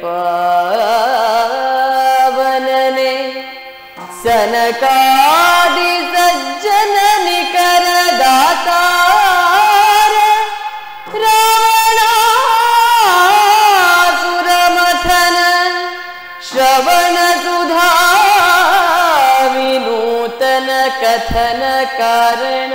ಪಾವನನೆ ಸನಕಾದಿ ಸಜ್ಜನ ನಿಕರ ದಾತಾರ ರಾವಣಾಸುರಮಥನ ಶ್ರವಣ ಸುಧಾ ವಿನೂತನ ಕಥನ ಕಾರಣ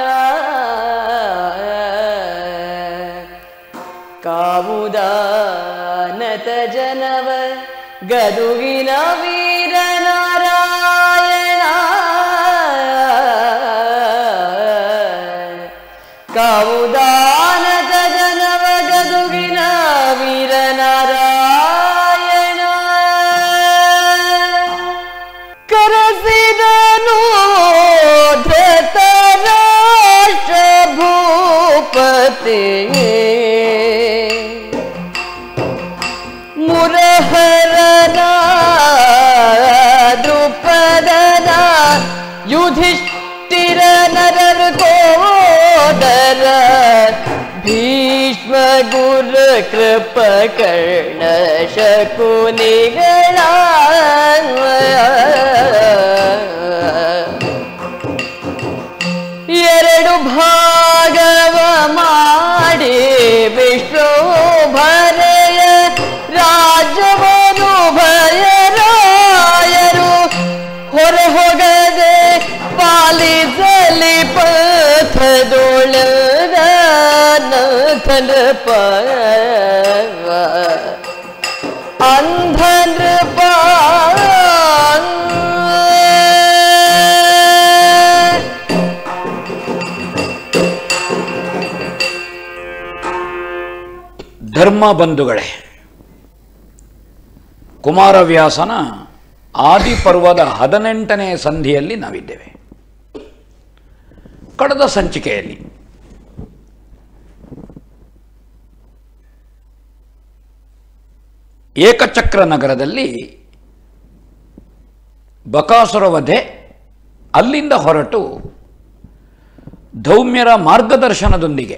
ಕಾವುದಾನತ ಜನವ ಗದುಗಿನ ವೀರನಾರಾಯಣ ಕಾವುದಾನತ ಜನವ ಗದುಗಿನ ವೀರನಾರಾಯಣ ಕರಸಿದನು ಧೃತರಾಷ್ಟ್ರ ಭೂಪತಿ ಮುರಹರನ ದೃಪದನ ಯುಧಿಷ್ಠಿರ ನರರ ಕೋದರ ಭೀಷ್ಮ ಗುರು ಕೃಪ ಕರ್ಣ ಶಕುನಿಗಳ ಎರಡು ಭಾಗವ ಮಾಡಿ ವಿಷ್ಣು ಭರೆಯ ರಾಜವನು ಭಯರಾಯರು ಹೊರ ಹೋಗದೆ ಪಾಲಿಸಲಿ ಪಥದೊಳಗ ನಥನ ಪ ಅಂಧನ ಧರ್ಮ ಬಂಧುಗಳೇ ಕುಮಾರವ್ಯಾಸನ ಆದಿಪರ್ವದ ಹದಿನೆಂಟನೇ ಸಂಧಿಯಲ್ಲಿ ನಾವಿದ್ದೇವೆ ಕಳೆದ ಸಂಚಿಕೆಯಲ್ಲಿ ಏಕಚಕ್ರ ನಗರದಲ್ಲಿ ಬಕಾಸುರ ವಧೆ ಅಲ್ಲಿಂದ ಹೊರಟು ಧೌಮ್ಯರ ಮಾರ್ಗದರ್ಶನದೊಂದಿಗೆ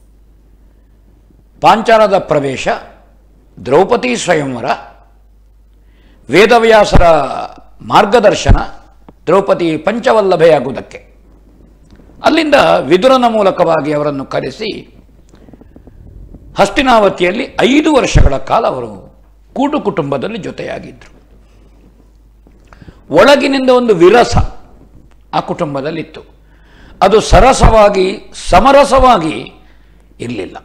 ಪಾಂಚಾಲದ ಪ್ರವೇಶ ದ್ರೌಪದಿ ಸ್ವಯಂವರ ವೇದವ್ಯಾಸರ ಮಾರ್ಗದರ್ಶನ ದ್ರೌಪದಿ ಪಂಚವಲ್ಲಭೆಯಾಗುವುದಕ್ಕೆ ಅಲ್ಲಿಂದ ವಿದುರನ ಮೂಲಕವಾಗಿ ಅವರನ್ನು ಕರೆಸಿ ಹಸ್ತಿನಾವತಿಯಲ್ಲಿ ಐದು ವರ್ಷಗಳ ಕಾಲ ಅವರು ಕೂಟು ಕುಟುಂಬದಲ್ಲಿ ಜೊತೆಯಾಗಿದ್ದರು ಒಳಗಿನಿಂದ ಒಂದು ವಿರಸ ಆ ಕುಟುಂಬದಲ್ಲಿತ್ತು ಅದು ಸರಸವಾಗಿ ಸಮರಸವಾಗಿ ಇರಲಿಲ್ಲ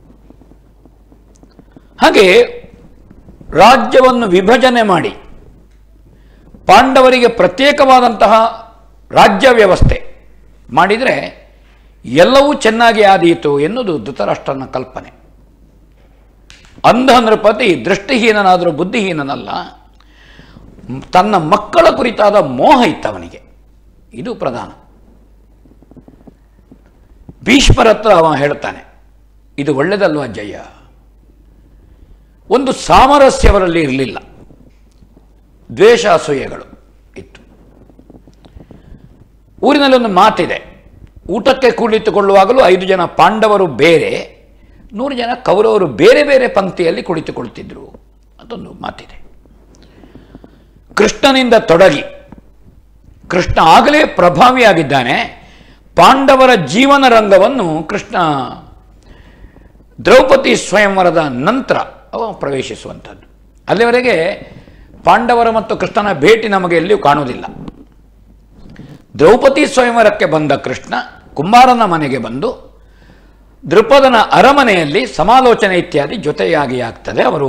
ಹಾಗೆ ರಾಜ್ಯವನ್ನು ವಿಭಜನೆ ಮಾಡಿ ಪಾಂಡವರಿಗೆ ಪ್ರತ್ಯೇಕವಾದಂತಹ ರಾಜ್ಯ ವ್ಯವಸ್ಥೆ ಮಾಡಿದರೆ ಎಲ್ಲವೂ ಚೆನ್ನಾಗಿ ಆದೀತು ಎನ್ನುವುದು ಧೃತರಾಷ್ಟ್ರನ ಕಲ್ಪನೆ ಅಂಧ ನೃಪತಿ ದೃಷ್ಟಿಹೀನನಾದರೂ ಬುದ್ಧಿಹೀನನಲ್ಲ ತನ್ನ ಮಕ್ಕಳ ಕುರಿತಾದ ಮೋಹ ಇತ್ತವನಿಗೆ ಇದು ಪ್ರಧಾನ ಭೀಷ್ಮರ ಹತ್ರ ಅವ ಹೇಳ್ತಾನೆ ಇದು ಒಳ್ಳೆಯದಲ್ವಾ ಜಯ ಒಂದು ಸಾಮರಸ್ಯವರಲ್ಲಿ ಇರಲಿಲ್ಲ ದ್ವೇಷ ಅಸೂಯೆಗಳು ಇತ್ತು ಊರಿನಲ್ಲಿ ಒಂದು ಮಾತಿದೆ ಊಟಕ್ಕೆ ಕುಳಿತುಕೊಳ್ಳುವಾಗಲೂ ಐದು ಜನ ಪಾಂಡವರು ಬೇರೆ ನೂರು ಜನ ಕೌರವರು ಬೇರೆ ಬೇರೆ ಪಂಕ್ತಿಯಲ್ಲಿ ಕುಳಿತುಕೊಳ್ತಿದ್ರು ಅದೊಂದು ಮಾತಿದೆ ಕೃಷ್ಣನಿಂದ ತೊಡಗಿ ಕೃಷ್ಣ ಆಗಲೇ ಪ್ರಭಾವಿಯಾಗಿದ್ದಾನೆ ಪಾಂಡವರ ಜೀವನ ರಂಗವನ್ನು ಕೃಷ್ಣ ದ್ರೌಪದಿ ಸ್ವಯಂವರದ ನಂತರ ಅವ ಪ್ರವೇಶಿಸುವಂಥದ್ದು ಅಲ್ಲಿವರೆಗೆ ಪಾಂಡವರ ಮತ್ತು ಕೃಷ್ಣನ ಭೇಟಿ ನಮಗೆ ಎಲ್ಲಿಯೂ ಕಾಣುವುದಿಲ್ಲ ದ್ರೌಪದಿ ಸ್ವಯಂವರಕ್ಕೆ ಬಂದ ಕೃಷ್ಣ ಕುಂಬಾರನ ಮನೆಗೆ ಬಂದು ದೃಪದನ ಅರಮನೆಯಲ್ಲಿ ಸಮಾಲೋಚನೆ ಇತ್ಯಾದಿ ಜೊತೆಯಾಗಿ ಆಗ್ತದೆ ಅವರು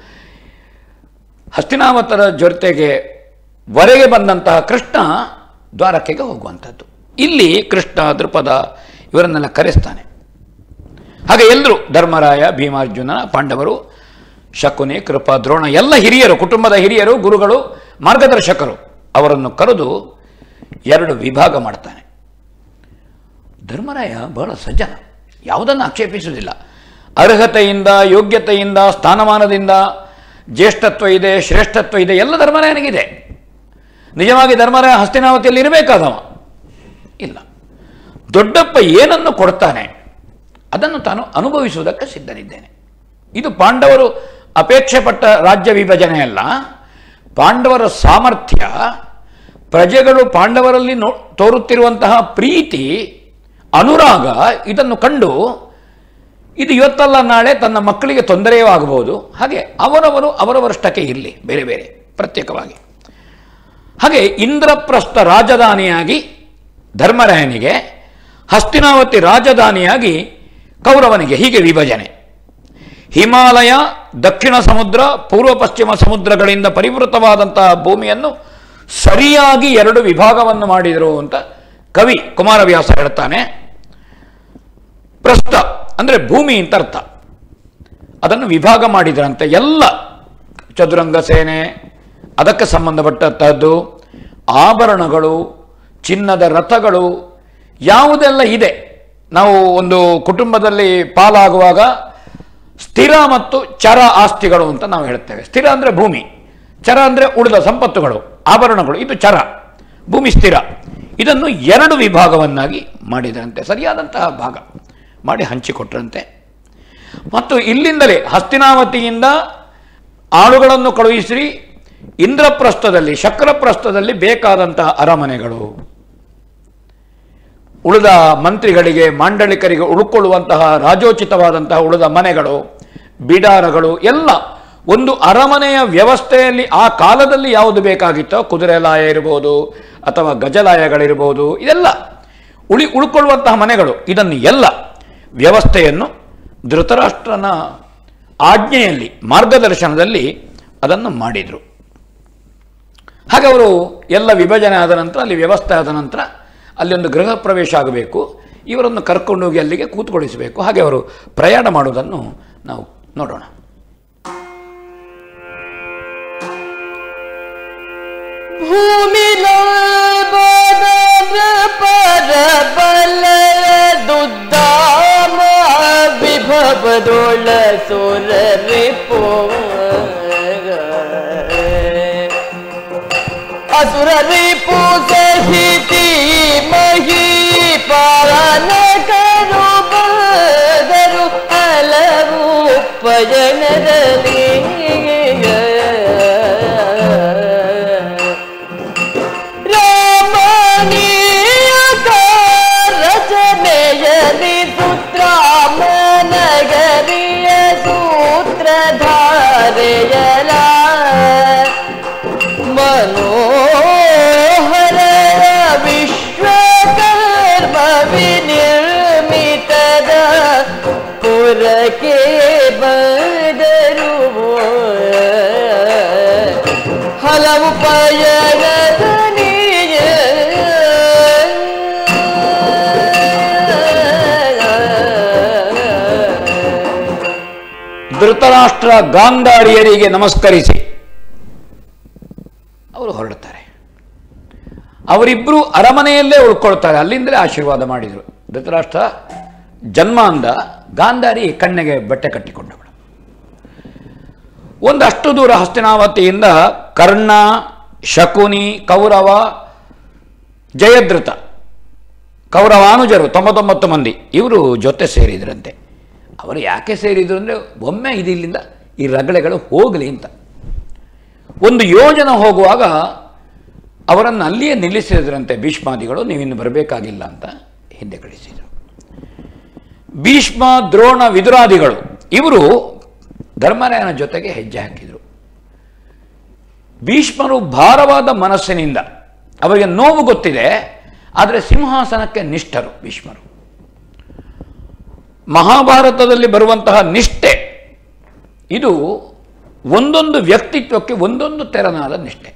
ಹಸ್ತಿನಾವತರ ಜೊತೆಗೆ ವರೆಗೆ ಬಂದಂತಹ ಕೃಷ್ಣ ದ್ವಾರಕೆಗೆ ಹೋಗುವಂಥದ್ದು ಇಲ್ಲಿ ಕೃಷ್ಣ ದೃಪದ ಇವರನ್ನೆಲ್ಲ ಕರೆಸ್ತಾನೆ ಹಾಗೆ ಎಲ್ಲರೂ ಧರ್ಮರಾಯ ಭೀಮಾರ್ಜುನ ಪಾಂಡವರು ಶಕುನಿ ಕೃಪ ದ್ರೋಣ ಎಲ್ಲ ಹಿರಿಯರು ಕುಟುಂಬದ ಹಿರಿಯರು ಗುರುಗಳು ಮಾರ್ಗದರ್ಶಕರು ಅವರನ್ನು ಕರೆದು ಎರಡು ವಿಭಾಗ ಮಾಡ್ತಾನೆ ಧರ್ಮರಾಯ ಬಹಳ ಸಜ್ಜನ ಯಾವುದನ್ನು ಆಕ್ಷೇಪಿಸುವುದಿಲ್ಲ ಅರ್ಹತೆಯಿಂದ ಯೋಗ್ಯತೆಯಿಂದ ಸ್ಥಾನಮಾನದಿಂದ ಜ್ಯೇಷ್ಠತ್ವ ಇದೆ ಶ್ರೇಷ್ಠತ್ವ ಇದೆ ಎಲ್ಲ ಧರ್ಮರಾಯನಿಗಿದೆ ನಿಜವಾಗಿ ಧರ್ಮರಾಯ ಹಸ್ತಿನಾವತಿಯಲ್ಲಿ ಇರಬೇಕಾದವ ಇಲ್ಲ ದೊಡ್ಡಪ್ಪ ಏನನ್ನು ಕೊಡ್ತಾನೆ ಅದನ್ನು ತಾನು ಅನುಭವಿಸುವುದಕ್ಕೆ ಸಿದ್ಧನಿದ್ದೇನೆ ಇದು ಪಾಂಡವರು ಅಪೇಕ್ಷೆ ಪಟ್ಟ ರಾಜ್ಯ ವಿಭಜನೆ ಅಲ್ಲ ಪಾಂಡವರ ಸಾಮರ್ಥ್ಯ ಪ್ರಜೆಗಳು ಪಾಂಡವರಲ್ಲಿ ನೋ ತೋರುತ್ತಿರುವಂತಹ ಪ್ರೀತಿ ಅನುರಾಗ ಇದನ್ನು ಕಂಡು ಇದು ಇವತ್ತಲ್ಲ ನಾಳೆ ತನ್ನ ಮಕ್ಕಳಿಗೆ ತೊಂದರೆಯೂ ಆಗಬಹುದು ಹಾಗೆ ಅವರವರು ಅವರವರಷ್ಟಕ್ಕೆ ಇರಲಿ ಬೇರೆ ಬೇರೆ ಪ್ರತ್ಯೇಕವಾಗಿ ಹಾಗೆ ಇಂದ್ರಪ್ರಸ್ಥ ರಾಜಧಾನಿಯಾಗಿ ಧರ್ಮರಾಯನಿಗೆ ಹಸ್ತಿನಾವತಿ ರಾಜಧಾನಿಯಾಗಿ ಕೌರವನಿಗೆ ಹೀಗೆ ವಿಭಜನೆ ಹಿಮಾಲಯ ದಕ್ಷಿಣ ಸಮುದ್ರ ಪೂರ್ವ ಪಶ್ಚಿಮ ಸಮುದ್ರಗಳಿಂದ ಪರಿವೃತವಾದಂತಹ ಭೂಮಿಯನ್ನು ಸರಿಯಾಗಿ ಎರಡು ವಿಭಾಗವನ್ನು ಮಾಡಿದರು ಅಂತ ಕವಿ ಕುಮಾರವ್ಯಾಸ ಹೇಳ್ತಾನೆ ಪ್ರಸ್ಥ ಅಂದರೆ ಭೂಮಿ ಅಂತ ಅರ್ಥ ಅದನ್ನು ವಿಭಾಗ ಮಾಡಿದ್ರಂತೆ ಎಲ್ಲ ಚದುರಂಗ ಸೇನೆ ಅದಕ್ಕೆ ಸಂಬಂಧಪಟ್ಟಂತಹದ್ದು ಆಭರಣಗಳು ಚಿನ್ನದ ರಥಗಳು ಯಾವುದೆಲ್ಲ ಇದೆ ನಾವು ಒಂದು ಕುಟುಂಬದಲ್ಲಿ ಪಾಲಾಗುವಾಗ ಸ್ಥಿರ ಮತ್ತು ಚರ ಆಸ್ತಿಗಳು ಅಂತ ನಾವು ಹೇಳ್ತೇವೆ ಸ್ಥಿರ ಅಂದರೆ ಭೂಮಿ ಚರ ಅಂದರೆ ಉಳಿದ ಸಂಪತ್ತುಗಳು ಆಭರಣಗಳು ಇದು ಚರ ಭೂಮಿ ಸ್ಥಿರ ಇದನ್ನು ಎರಡು ವಿಭಾಗವನ್ನಾಗಿ ಮಾಡಿದರಂತೆ ಸರಿಯಾದಂತಹ ಭಾಗ ಮಾಡಿ ಹಂಚಿಕೊಟ್ರಂತೆ ಮತ್ತು ಇಲ್ಲಿಂದಲೇ ಹಸ್ತಿನಾವತಿಯಿಂದ ಆಳುಗಳನ್ನು ಕಳುಹಿಸಿ ಇಂದ್ರಪ್ರಸ್ಥದಲ್ಲಿ ಶಕ್ರಪ್ರಸ್ಥದಲ್ಲಿ ಬೇಕಾದಂತಹ ಅರಮನೆಗಳು ಉಳಿದ ಮಂತ್ರಿಗಳಿಗೆ ಮಾಂಡಳಿಕರಿಗೆ ಉಳ್ಕೊಳ್ಳುವಂತಹ ರಾಜೋಚಿತವಾದಂತಹ ಉಳಿದ ಮನೆಗಳು ಬಿಡಾರಗಳು ಎಲ್ಲ ಒಂದು ಅರಮನೆಯ ವ್ಯವಸ್ಥೆಯಲ್ಲಿ ಆ ಕಾಲದಲ್ಲಿ ಯಾವುದು ಬೇಕಾಗಿತ್ತೋ ಕುದುರೆ ಲಾಯ ಇರ್ಬೋದು ಅಥವಾ ಗಜಲಾಯಗಳಿರ್ಬೋದು ಇದೆಲ್ಲ ಉಳಿ ಉಳ್ಕೊಳ್ಳುವಂತಹ ಮನೆಗಳು ಇದನ್ನು ಎಲ್ಲ ವ್ಯವಸ್ಥೆಯನ್ನು ಧೃತರಾಷ್ಟ್ರನ ಆಜ್ಞೆಯಲ್ಲಿ ಮಾರ್ಗದರ್ಶನದಲ್ಲಿ ಅದನ್ನು ಮಾಡಿದರು ಹಾಗೆ ಅವರು ಎಲ್ಲ ವಿಭಜನೆ ಆದ ನಂತರ ಅಲ್ಲಿ ವ್ಯವಸ್ಥೆ ಆದ ನಂತರ ಅಲ್ಲಿ ಒಂದು ಗೃಹ ಪ್ರವೇಶ ಆಗಬೇಕು ಇವರನ್ನು ಕರ್ಕೊಂಡೋಗಿ ಅಲ್ಲಿಗೆ ಕೂತ್ಕೊಳಿಸಬೇಕು ಹಾಗೆ ಅವರು ಪ್ರಯಾಣ ಮಾಡುವುದನ್ನು ನಾವು ನೋಡೋಣ ಭೂಮಿಲೋಲ್ಬದ ಪರಬಲ ದುದ್ದಾಮ ವಿಭವದೊಳ ಸುರರಿ ಅಸುರರಿ ಸಹಿತಿ ಮಹಿ ಪಾಲನ ಕರು ಬದರು ಹಲವು ಪಯಣದಲ್ಲಿ ರಾಮನೀಯ ರಚನೆಯಲಿ ಸೂತ್ರಾಮನಗರಿಯ ಸೂತ್ರಧಾರೆಯಲ ಮನೋಹರ ವಿಶ್ವಕರ್ಮ ವಿನಿರ್ಮಿತದ ಪುರಕ್ಕೆ ಬಂದರು ಹಲವು ಪಯಣದ ನೀಯ ಧೃತರಾಷ್ಟ್ರ ಗಾಂಧಾರಿಯರಿಗೆ ನಮಸ್ಕರಿಸಿ ಅವರು ಹೊರಡುತ್ತಾರೆ ಅವರಿಬ್ಬರು ಅರಮನೆಯಲ್ಲೇ ಉಳ್ಕೊಳ್ತಾರೆ ಅಲ್ಲಿಂದಲೇ ಆಶೀರ್ವಾದ ಮಾಡಿದರು ಧೃತರಾಷ್ಟ್ರ ಜನ್ಮ ಅಂದ ಗಾಂಧಾರಿ ಕಣ್ಣಿಗೆ ಬಟ್ಟೆ ಕಟ್ಟಿಕೊಂಡವಳು ಒಂದಷ್ಟು ದೂರ ಹಸ್ತಿನಾವತಿಯಿಂದ ಕರ್ಣ ಶಕುನಿ ಕೌರವ ಜಯದ್ರಥ ಕೌರವಾನುಜರು ತೊಂಬತ್ತೊಂಬತ್ತು ಮಂದಿ ಇವರು ಜೊತೆ ಸೇರಿದ್ರಂತೆ ಅವರು ಯಾಕೆ ಸೇರಿದ್ರು ಅಂದರೆ ಒಮ್ಮೆ ಇದಿಲ್ಲಿಂದ ಈ ರಗಳೆಗಳು ಹೋಗಲಿ ಅಂತ ಒಂದು ಯೋಜನೆ ಹೋಗುವಾಗ ಅವರನ್ನು ಅಲ್ಲಿಯೇ ನಿಲ್ಲಿಸಿದ್ರಂತೆ ಭೀಷ್ಮಾದಿಗಳು ನೀವಿನ್ನು ಬರಬೇಕಾಗಿಲ್ಲ ಅಂತ ಹಿಂದೆ ಕಳಿಸಿದರು ಭೀಷ್ಮ ದ್ರೋಣ ವಿದುರಾದಿಗಳು ಇವರು ಧರ್ಮರಾಯನ ಜೊತೆಗೆ ಹೆಜ್ಜೆ ಹಾಕಿದರು ಭೀಷ್ಮರು ಭಾರವಾದ ಮನಸ್ಸಿನಿಂದ ಅವರಿಗೆ ನೋವು ಗೊತ್ತಿದೆ ಆದರೆ ಸಿಂಹಾಸನಕ್ಕೆ ನಿಷ್ಠರು ಭೀಷ್ಮರು ಮಹಾಭಾರತದಲ್ಲಿ ಬರುವಂತಹ ನಿಷ್ಠೆ ಇದು ಒಂದೊಂದು ವ್ಯಕ್ತಿತ್ವಕ್ಕೆ ಒಂದೊಂದು ತೆರನಾದ ನಿಷ್ಠೆ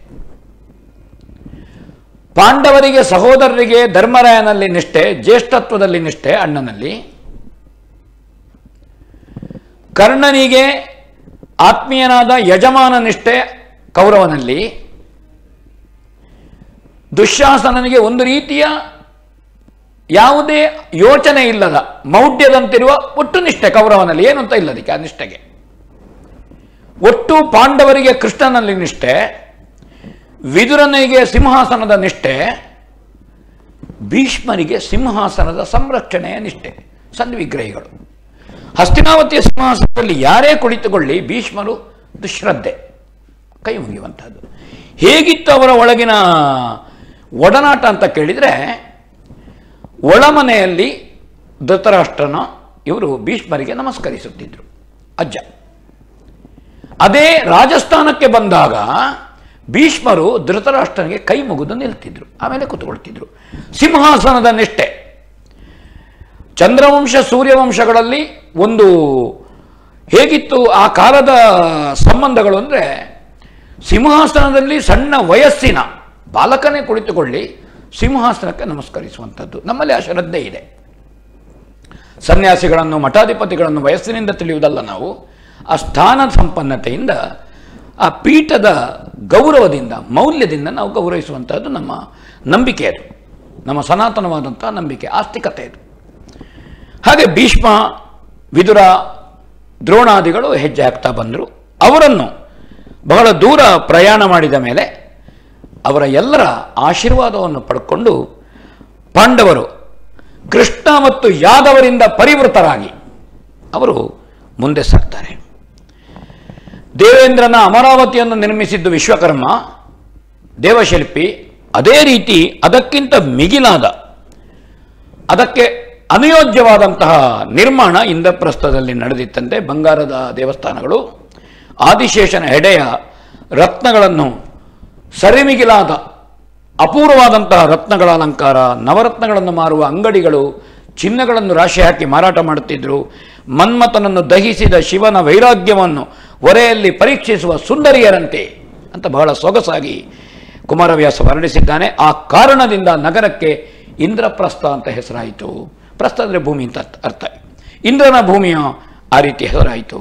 ಪಾಂಡವರಿಗೆ ಸಹೋದರರಿಗೆ ಧರ್ಮರಾಯನಲ್ಲಿ ನಿಷ್ಠೆ ಜ್ಯೇಷ್ಠತ್ವದಲ್ಲಿ ನಿಷ್ಠೆ ಅಣ್ಣನಲ್ಲಿ ಕರ್ಣನಿಗೆ ಆತ್ಮೀಯನಾದ ಯಜಮಾನ ನಿಷ್ಠೆ ಕೌರವನಲ್ಲಿ ದುಶ್ಯಾಸನನಿಗೆ ಒಂದು ರೀತಿಯ ಯಾವುದೇ ಯೋಚನೆ ಇಲ್ಲದ ಮೌಢ್ಯದಂತಿರುವ ಒಟ್ಟು ನಿಷ್ಠೆ ಕೌರವನಲ್ಲಿ ಏನು ಅಂತ ಇಲ್ಲ ಅದಕ್ಕೆ ಆ ನಿಷ್ಠೆಗೆ ಒಟ್ಟು ಪಾಂಡವರಿಗೆ ಕೃಷ್ಣನಲ್ಲಿ ನಿಷ್ಠೆ ವಿದುರನಿಗೆ ಸಿಂಹಾಸನದ ನಿಷ್ಠೆ ಭೀಷ್ಮರಿಗೆ ಸಿಂಹಾಸನದ ಸಂರಕ್ಷಣೆಯ ನಿಷ್ಠೆ ಸನ್ವಿಗ್ರಹಿಗಳು ಹಸ್ತಿನಾವತಿಯ ಸಿಂಹಾಸನದಲ್ಲಿ ಯಾರೇ ಕುಳಿತುಕೊಳ್ಳಿ ಭೀಷ್ಮರು ಇದು ಶ್ರದ್ಧೆ ಕೈ ಮುಗಿಯುವಂಥದ್ದು ಹೇಗಿತ್ತು ಅವರ ಒಳಗಿನ ಒಡನಾಟ ಅಂತ ಕೇಳಿದರೆ ಒಳಮನೆಯಲ್ಲಿ ಧೃತರಾಷ್ಟ್ರನ ಇವರು ಭೀಷ್ಮರಿಗೆ ನಮಸ್ಕರಿಸುತ್ತಿದ್ದರು ಅಜ್ಜ ಅದೇ ರಾಜಸ್ಥಾನಕ್ಕೆ ಬಂದಾಗ ಭೀಷ್ಮರು ಧೃತರಾಷ್ಟ್ರನಿಗೆ ಕೈ ಮುಗಿದು ನಿಲ್ತಿದ್ರು ಆಮೇಲೆ ಕೂತ್ಕೊಳ್ತಿದ್ರು ಸಿಂಹಾಸನದ ನಿಷ್ಠೆ ಚಂದ್ರವಂಶ ಸೂರ್ಯವಂಶಗಳಲ್ಲಿ ಒಂದು ಹೇಗಿತ್ತು ಆ ಕಾಲದ ಸಂಬಂಧಗಳು ಅಂದರೆ ಸಿಂಹಾಸನದಲ್ಲಿ ಸಣ್ಣ ವಯಸ್ಸಿನ ಬಾಲಕನೇ ಕುಳಿತುಕೊಳ್ಳಿ ಸಿಂಹಾಸನಕ್ಕೆ ನಮಸ್ಕರಿಸುವಂಥದ್ದು ನಮ್ಮಲ್ಲಿ ಆ ಶ್ರದ್ಧೆ ಇದೆ ಸನ್ಯಾಸಿಗಳನ್ನು ಮಠಾಧಿಪತಿಗಳನ್ನು ವಯಸ್ಸಿನಿಂದ ತಿಳಿಯುವುದಲ್ಲ ನಾವು ಆ ಸ್ಥಾನ ಸಂಪನ್ನತೆಯಿಂದ ಆ ಪೀಠದ ಗೌರವದಿಂದ ಮೌಲ್ಯದಿಂದ ನಾವು ಗೌರವಿಸುವಂಥದ್ದು ನಮ್ಮ ನಂಬಿಕೆ ಅದು ನಮ್ಮ ಸನಾತನವಾದಂಥ ನಂಬಿಕೆ ಆಸ್ತಿಕತೆ ಅದು ಹಾಗೆ ಭೀಷ್ಮ ವಿದುರ ದ್ರೋಣಾದಿಗಳು ಹೆಜ್ಜೆ ಹಾಕ್ತಾ ಬಂದರು ಅವರನ್ನು ಬಹಳ ದೂರ ಪ್ರಯಾಣ ಮಾಡಿದ ಮೇಲೆ ಅವರ ಎಲ್ಲರ ಆಶೀರ್ವಾದವನ್ನು ಪಡ್ಕೊಂಡು ಪಾಂಡವರು ಕೃಷ್ಣ ಮತ್ತು ಯಾದವರಿಂದ ಪರಿವೃತರಾಗಿ ಅವರು ಮುಂದೆ ಸಾಗ್ತಾರೆ ದೇವೇಂದ್ರನ ಅಮರಾವತಿಯನ್ನು ನಿರ್ಮಿಸಿದ್ದು ವಿಶ್ವಕರ್ಮ ದೇವಶಿಲ್ಪಿ ಅದೇ ರೀತಿ ಅದಕ್ಕಿಂತ ಮಿಗಿಲಾದ ಅದಕ್ಕೆ ಅನುಯೋಜ್ಯವಾದಂತಹ ನಿರ್ಮಾಣ ಇಂದ್ರಪ್ರಸ್ಥದಲ್ಲಿ ನಡೆದಿತ್ತಂತೆ ಬಂಗಾರದ ದೇವಸ್ಥಾನಗಳು ಆದಿಶೇಷನ ಹೆಡೆಯ ರತ್ನಗಳನ್ನು ಸರಿಮಿಗಿಲಾದ ಅಪೂರ್ವವಾದಂತಹ ರತ್ನಗಳ ಅಲಂಕಾರ ನವರತ್ನಗಳನ್ನು ಮಾರುವ ಅಂಗಡಿಗಳು ಚಿನ್ನಗಳನ್ನು ರಾಶಿ ಹಾಕಿ ಮಾರಾಟ ಮಾಡುತ್ತಿದ್ದರು ಮನ್ಮಥನನ್ನು ದಹಿಸಿದ ಶಿವನ ವೈರಾಗ್ಯವನ್ನು ಒರೆಯಲ್ಲಿ ಪರೀಕ್ಷಿಸುವ ಸುಂದರಿಯರಂತೆ ಅಂತ ಬಹಳ ಸೊಗಸಾಗಿ ಕುಮಾರವ್ಯಾಸ ವರ್ಣಿಸಿದ್ದಾನೆ ಆ ಕಾರಣದಿಂದ ನಗರಕ್ಕೆ ಇಂದ್ರಪ್ರಸ್ಥ ಅಂತ ಹೆಸರಾಯಿತು ಪ್ರಸ್ಥ ಅಂದರೆ ಭೂಮಿ ಅಂತ ಅರ್ಥ- ಅರ್ಥ ಇಂದ್ರನ ಭೂಮಿಯ ಆ ರೀತಿ ಹೆಸರಾಯಿತು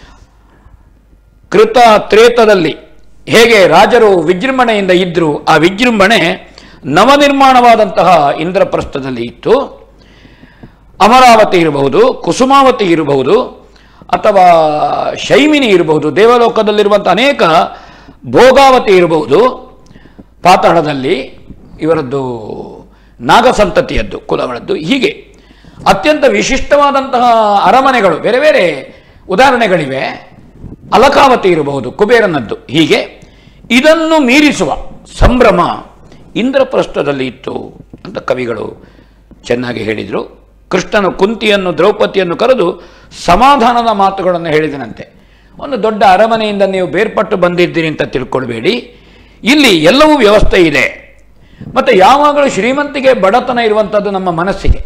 ಕೃತ ತ್ರೇತದಲ್ಲಿ ಹೇಗೆ ರಾಜರು ವಿಜೃಂಭಣೆಯಿಂದ ಇದ್ದರು ಆ ವಿಜೃಂಭಣೆ ನವನಿರ್ಮಾಣವಾದಂತಹ ಇಂದ್ರಪ್ರಸ್ಥದಲ್ಲಿ ಇತ್ತು ಅಮರಾವತಿ ಇರಬಹುದು ಕುಸುಮಾವತಿ ಇರಬಹುದು ಅಥವಾ ಶೈಮಿನಿ ಇರಬಹುದು ದೇವಲೋಕದಲ್ಲಿರುವಂಥ ಅನೇಕ ಭೋಗಾವತಿ ಇರಬಹುದು ಪಾತಾಳದಲ್ಲಿ ಇವರದ್ದು ನಾಗಸಂತತಿಯದ್ದು ಕುಲಗಳದ್ದು ಹೀಗೆ ಅತ್ಯಂತ ವಿಶಿಷ್ಟವಾದಂತಹ ಅರಮನೆಗಳು ಬೇರೆ ಬೇರೆ ಉದಾಹರಣೆಗಳಿವೆ ಅಲಕಾವತಿ ಇರಬಹುದು ಕುಬೇರನದ್ದು ಹೀಗೆ ಇದನ್ನು ಮೀರಿಸುವ ಸಂಭ್ರಮ ಇಂದ್ರಪ್ರಸ್ಥದಲ್ಲಿ ಇತ್ತು ಅಂತ ಕವಿಗಳು ಚೆನ್ನಾಗಿ ಹೇಳಿದರು ಕೃಷ್ಣನು ಕುಂತಿಯನ್ನು ದ್ರೌಪದಿಯನ್ನು ಕರೆದು ಸಮಾಧಾನದ ಮಾತುಗಳನ್ನು ಹೇಳಿದನಂತೆ ಒಂದು ದೊಡ್ಡ ಅರಮನೆಯಿಂದ ನೀವು ಬೇರ್ಪಟ್ಟು ಬಂದಿದ್ದೀರಿ ಅಂತ ತಿಳ್ಕೊಳ್ಬೇಡಿ ಇಲ್ಲಿ ಎಲ್ಲವೂ ವ್ಯವಸ್ಥೆ ಇದೆ ಮತ್ತು ಯಾವಾಗಲೂ ಶ್ರೀಮಂತಿಗೆ ಬಡತನ ಇರುವಂಥದ್ದು ನಮ್ಮ ಮನಸ್ಸಿಗೆ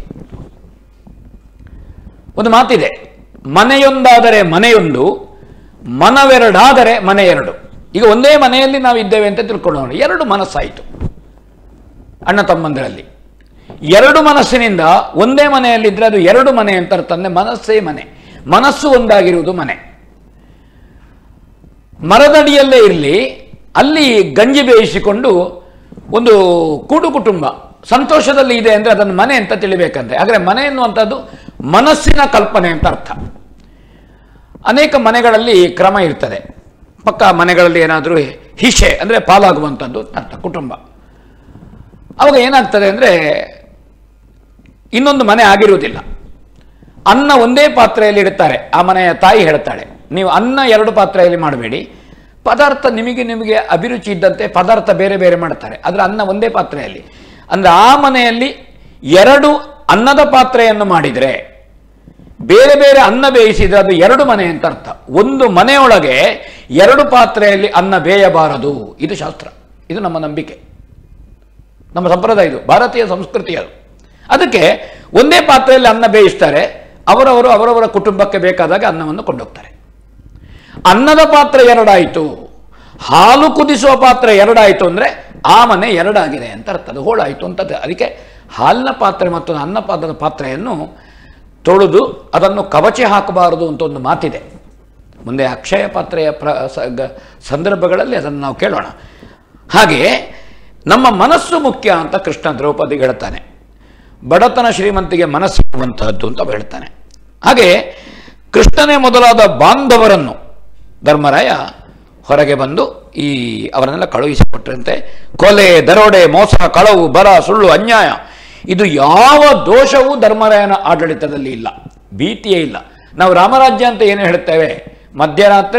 ಒಂದು ಮಾತಿದೆ ಮನೆಯೊಂದಾದರೆ ಮನೆಯೊಂದು ಮನವೆರಡಾದರೆ ಮನೆ ಎರಡು ಈಗ ಒಂದೇ ಮನೆಯಲ್ಲಿ ನಾವು ಇದ್ದೇವೆ ಅಂತ ತಿಳ್ಕೊಳ್ಳೋಣ ಎರಡು ಮನಸ್ಸಾಯಿತು ಅಣ್ಣ ತಮ್ಮಂದಿರಲ್ಲಿ ಎರಡು ಮನಸ್ಸಿನಿಂದ ಒಂದೇ ಮನೆಯಲ್ಲಿದ್ದರೆ ಅದು ಎರಡು ಮನೆ ಅಂತ ಅರ್ಥ ಅಂದ್ರೆ ಮನಸ್ಸೇ ಮನೆ ಮನಸ್ಸು ಒಂದಾಗಿರುವುದು ಮನೆ ಮರದಡಿಯಲ್ಲೇ ಇರಲಿ ಅಲ್ಲಿ ಗಂಜಿ ಬೇಯಿಸಿಕೊಂಡು ಒಂದು ಕೂಡು ಕುಟುಂಬ ಸಂತೋಷದಲ್ಲಿ ಇದೆ ಅಂದರೆ ಅದನ್ನು ಮನೆ ಅಂತ ತಿಳಿಬೇಕಂತೆ ಆದರೆ ಮನೆ ಎನ್ನುವಂಥದ್ದು ಮನಸ್ಸಿನ ಕಲ್ಪನೆ ಅಂತ ಅರ್ಥ ಅನೇಕ ಮನೆಗಳಲ್ಲಿ ಕ್ರಮ ಇರ್ತದೆ ಪಕ್ಕ ಮನೆಗಳಲ್ಲಿ ಏನಾದರೂ ಹಿಶೆ ಅಂದರೆ ಪಾಲಾಗುವಂಥದ್ದು ಅರ್ಥ ಕುಟುಂಬ ಅವಾಗ ಏನಾಗ್ತದೆ ಅಂದರೆ ಇನ್ನೊಂದು ಮನೆ ಆಗಿರುವುದಿಲ್ಲ ಅನ್ನ ಒಂದೇ ಪಾತ್ರೆಯಲ್ಲಿ ಇಡುತ್ತಾರೆ ಆ ಮನೆಯ ತಾಯಿ ಹೇಳ್ತಾಳೆ ನೀವು ಅನ್ನ ಎರಡು ಪಾತ್ರೆಯಲ್ಲಿ ಮಾಡಬೇಡಿ ಪದಾರ್ಥ ನಿಮಗೆ ನಿಮಗೆ ಅಭಿರುಚಿ ಇದ್ದಂತೆ ಪದಾರ್ಥ ಬೇರೆ ಬೇರೆ ಮಾಡ್ತಾರೆ ಆದರೆ ಅನ್ನ ಒಂದೇ ಪಾತ್ರೆಯಲ್ಲಿ ಅಂದರೆ ಆ ಮನೆಯಲ್ಲಿ ಎರಡು ಅನ್ನದ ಪಾತ್ರೆಯನ್ನು ಮಾಡಿದರೆ ಬೇರೆ ಬೇರೆ ಅನ್ನ ಬೇಯಿಸಿದ್ರೆ ಅದು ಎರಡು ಮನೆ ಅಂತ ಅರ್ಥ ಒಂದು ಮನೆಯೊಳಗೆ ಎರಡು ಪಾತ್ರೆಯಲ್ಲಿ ಅನ್ನ ಬೇಯಬಾರದು ಇದು ಶಾಸ್ತ್ರ ಇದು ನಮ್ಮ ನಂಬಿಕೆ ನಮ್ಮ ಸಂಪ್ರದಾಯ ಇದು ಭಾರತೀಯ ಸಂಸ್ಕೃತಿ ಅದು ಅದಕ್ಕೆ ಒಂದೇ ಪಾತ್ರೆಯಲ್ಲಿ ಅನ್ನ ಬೇಯಿಸ್ತಾರೆ ಅವರವರು ಅವರವರ ಕುಟುಂಬಕ್ಕೆ ಬೇಕಾದಾಗ ಅನ್ನವನ್ನು ಕೊಂಡೋಗ್ತಾರೆ ಅನ್ನದ ಪಾತ್ರೆ ಎರಡಾಯಿತು ಹಾಲು ಕುದಿಸುವ ಪಾತ್ರೆ ಎರಡಾಯಿತು ಅಂದರೆ ಆ ಮನೆ ಎರಡಾಗಿದೆ ಅಂತ ಅರ್ಥ ಅದು ಹೋಳಾಯಿತು ಅಂತ ಅದು. ಅದಕ್ಕೆ ಹಾಲಿನ ಪಾತ್ರೆ ಮತ್ತು ಅನ್ನ ಪಾತ್ರದ ಪಾತ್ರೆಯನ್ನು ತೊಳೆದು ಅದನ್ನು ಕವಚೆ ಹಾಕಬಾರದು ಅಂತ ಒಂದು ಮಾತಿದೆ ಮುಂದೆ ಅಕ್ಷಯ ಪಾತ್ರೆಯ ಪ್ರ ಸ- ಗ- ಸಂದರ್ಭಗಳಲ್ಲಿ ಅದನ್ನು ನಾವು ಕೇಳೋಣ ಹಾಗೆ ನಮ್ಮ ಮನಸ್ಸು ಮುಖ್ಯ ಅಂತ ಕೃಷ್ಣ ದ್ರೌಪದಿಗೆ ಹೇಳ್ತಾನೆ ಬಡತನ ಶ್ರೀಮಂತಿಗೆ ಮನಸ್ಸಿರುವಂತಹದ್ದು ಅಂತ ಹೇಳ್ತಾನೆ ಹಾಗೆ ಕೃಷ್ಣನೇ ಮೊದಲಾದ ಬಾಂಧವರನ್ನು ಧರ್ಮರಾಯ ಹೊರಗೆ ಬಂದು ಈ ಅವರನ್ನೆಲ್ಲ ಕಳುಹಿಸಿಕೊಟ್ರಂತೆ ಕೊಲೆ ದರೋಡೆ ಮೋಸ ಕಳವು ಬರ ಸುಳ್ಳು ಅನ್ಯಾಯ ಇದು ಯಾವ ದೋಷವೂ ಧರ್ಮರಾಯನ ಆಡಳಿತದಲ್ಲಿ ಇಲ್ಲ ಭೀತಿಯೇ ಇಲ್ಲ ನಾವು ರಾಮರಾಜ್ಯ ಅಂತ ಏನು ಹೇಳ್ತೇವೆ ಮಧ್ಯರಾತ್ರಿ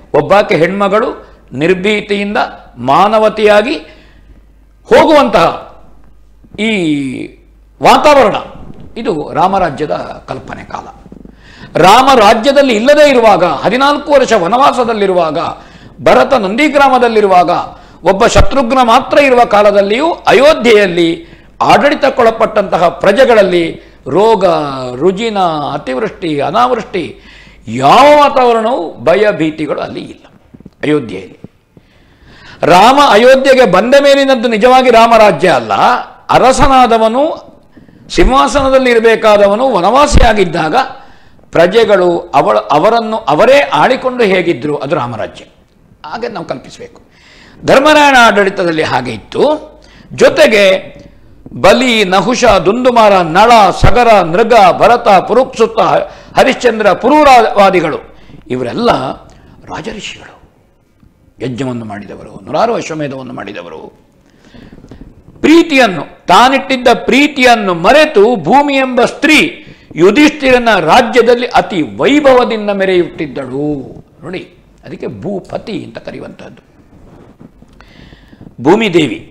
ಒಬ್ಬಾಕೆ ಹೆಣ್ಮಗಳು ನಿರ್ಭೀತಿಯಿಂದ ಮಾನವತೆಯಾಗಿ ಹೋಗುವಂತಹ ಈ ವಾತಾವರಣ ಇದು ರಾಮರಾಜ್ಯದ ಕಲ್ಪನೆ ಕಾಲ ರಾಮ ರಾಜ್ಯದಲ್ಲಿ ಇಲ್ಲದೇ ಇರುವಾಗ ಹದಿನಾಲ್ಕು ವರ್ಷ ವನವಾಸದಲ್ಲಿರುವಾಗ ಭರತ ನಂದಿಗ್ರಾಮದಲ್ಲಿರುವಾಗ ಒಬ್ಬ ಶತ್ರುಘ್ನ ಮಾತ್ರ ಇರುವ ಕಾಲದಲ್ಲಿಯೂ ಅಯೋಧ್ಯೆಯಲ್ಲಿ ಆಡಳಿತಕ್ಕೊಳಪಟ್ಟಂತಹ ಪ್ರಜೆಗಳಲ್ಲಿ ರೋಗ ರುಜಿನ ಅತಿವೃಷ್ಟಿ ಅನಾವೃಷ್ಟಿ ಯಾವ ವಾತಾವರಣವೂ ಭಯ ಭೀತಿಗಳು ಅಲ್ಲಿ ಇಲ್ಲ ಅಯೋಧ್ಯೆಯಲ್ಲಿ ರಾಮ ಅಯೋಧ್ಯೆಗೆ ಬಂದ ಮೇಲಿನದ್ದು ನಿಜವಾಗಿ ರಾಮರಾಜ್ಯ ಅಲ್ಲ ಅರಸನಾದವನು ಸಿಂಹಾಸನದಲ್ಲಿ ಇರಬೇಕಾದವನು ವನವಾಸಿಯಾಗಿದ್ದಾಗ ಪ್ರಜೆಗಳು ಅವಳ ಅವರನ್ನು ಅವರೇ ಆಳಿಕೊಂಡು ಹೇಗಿದ್ರು ಅದು ರಾಮರಾಜ್ಯ ಹಾಗೆ ನಾವು ಕಲ್ಪಿಸಬೇಕು ಧರ್ಮರಾಯಣ ಆಡಳಿತದಲ್ಲಿ ಹಾಗೆ ಇತ್ತು ಜೊತೆಗೆ ಬಲಿ ನಹುಷ ದುಂದುಮಾರ ನಳ ಸಗರ ನೃಗ ಭರತ ಪುರುಕ್ಸುತ್ತ ಹರಿಶ್ಚಂದ್ರ ಪುರೂರವಾದಿಗಳು ಇವರೆಲ್ಲ ರಾಜಋಷಿಗಳು ಯಜ್ಞವನ್ನು ಮಾಡಿದವರು ನೂರಾರು ಅಶ್ವಮೇಧವನ್ನು ಮಾಡಿದವರು ಪ್ರೀತಿಯನ್ನು ತಾನಿಟ್ಟಿದ್ದ ಪ್ರೀತಿಯನ್ನು ಮರೆತು ಭೂಮಿ ಎಂಬ ಸ್ತ್ರೀ ಯುಧಿಷ್ಠಿರನ ರಾಜ್ಯದಲ್ಲಿ ಅತಿ ವೈಭವದಿಂದ ಮೆರೆಯುತ್ತಿದ್ದಳು ನೋಡಿ ಅದಕ್ಕೆ ಭೂಪತಿ ಅಂತ ಕರೆಯುವಂತಹದ್ದು ಭೂಮಿದೇವಿ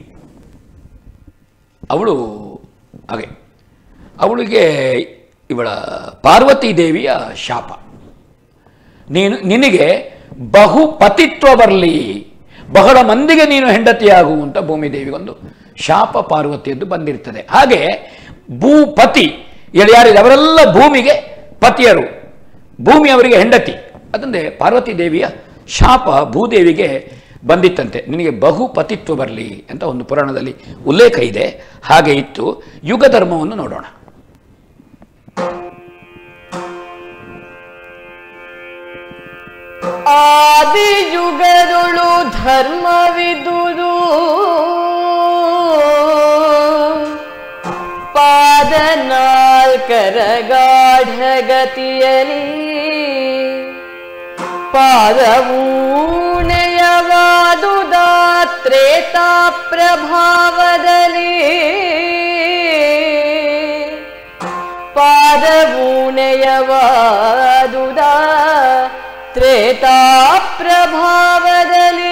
ಅವಳು ಹಾಗೆ ಅವಳಿಗೆ ಇವಳ ಪಾರ್ವತಿ ದೇವಿಯ ಶಾಪ ನೀನು ನಿನಗೆ ಬಹುಪತಿತ್ವ ಬರಲಿ ಬಹಳ ಮಂದಿಗೆ ನೀನು ಹೆಂಡತಿಯಾಗು ಅಂತ ಭೂಮಿದೇವಿಗೊಂದು ಶಾಪ ಪಾರ್ವತಿಯದ್ದು ಬಂದಿರ್ತದೆ ಹಾಗೆ ಭೂಪತಿ ಇಲ್ಲಿ ಯಾರಿದೆ ಅವರೆಲ್ಲ ಭೂಮಿಗೆ ಪತಿಯರು ಭೂಮಿ ಅವರಿಗೆ ಹೆಂಡತಿ ಅದಂದ್ರೆ ಪಾರ್ವತಿ ದೇವಿಯ ಶಾಪ ಭೂದೇವಿಗೆ ಬಂದಿತ್ತಂತೆ ನಿನಗೆ ಬಹುಪತಿತ್ವ ಬರಲಿ ಅಂತ ಒಂದು ಪುರಾಣದಲ್ಲಿ ಉಲ್ಲೇಖ ಇದೆ ಹಾಗೆ ಇತ್ತು ಯುಗ ಧರ್ಮವನ್ನು ನೋಡೋಣ ಆದಿಯುಗದೊಳು ಧರ್ಮವಿದುದು ಪಾದ ನಾಲ್ಕರ ಗಾಢಗತಿಯಲಿ ಪಾದವೂಣಯವಾದುದಾ ತ್ರೇತಾ ಪ್ರಭಾವದಲ್ಲಿ ಪಾದವೂಣಯವಾದುದ ತ್ರೇತಾ ಪ್ರಭಾವದಲ್ಲಿ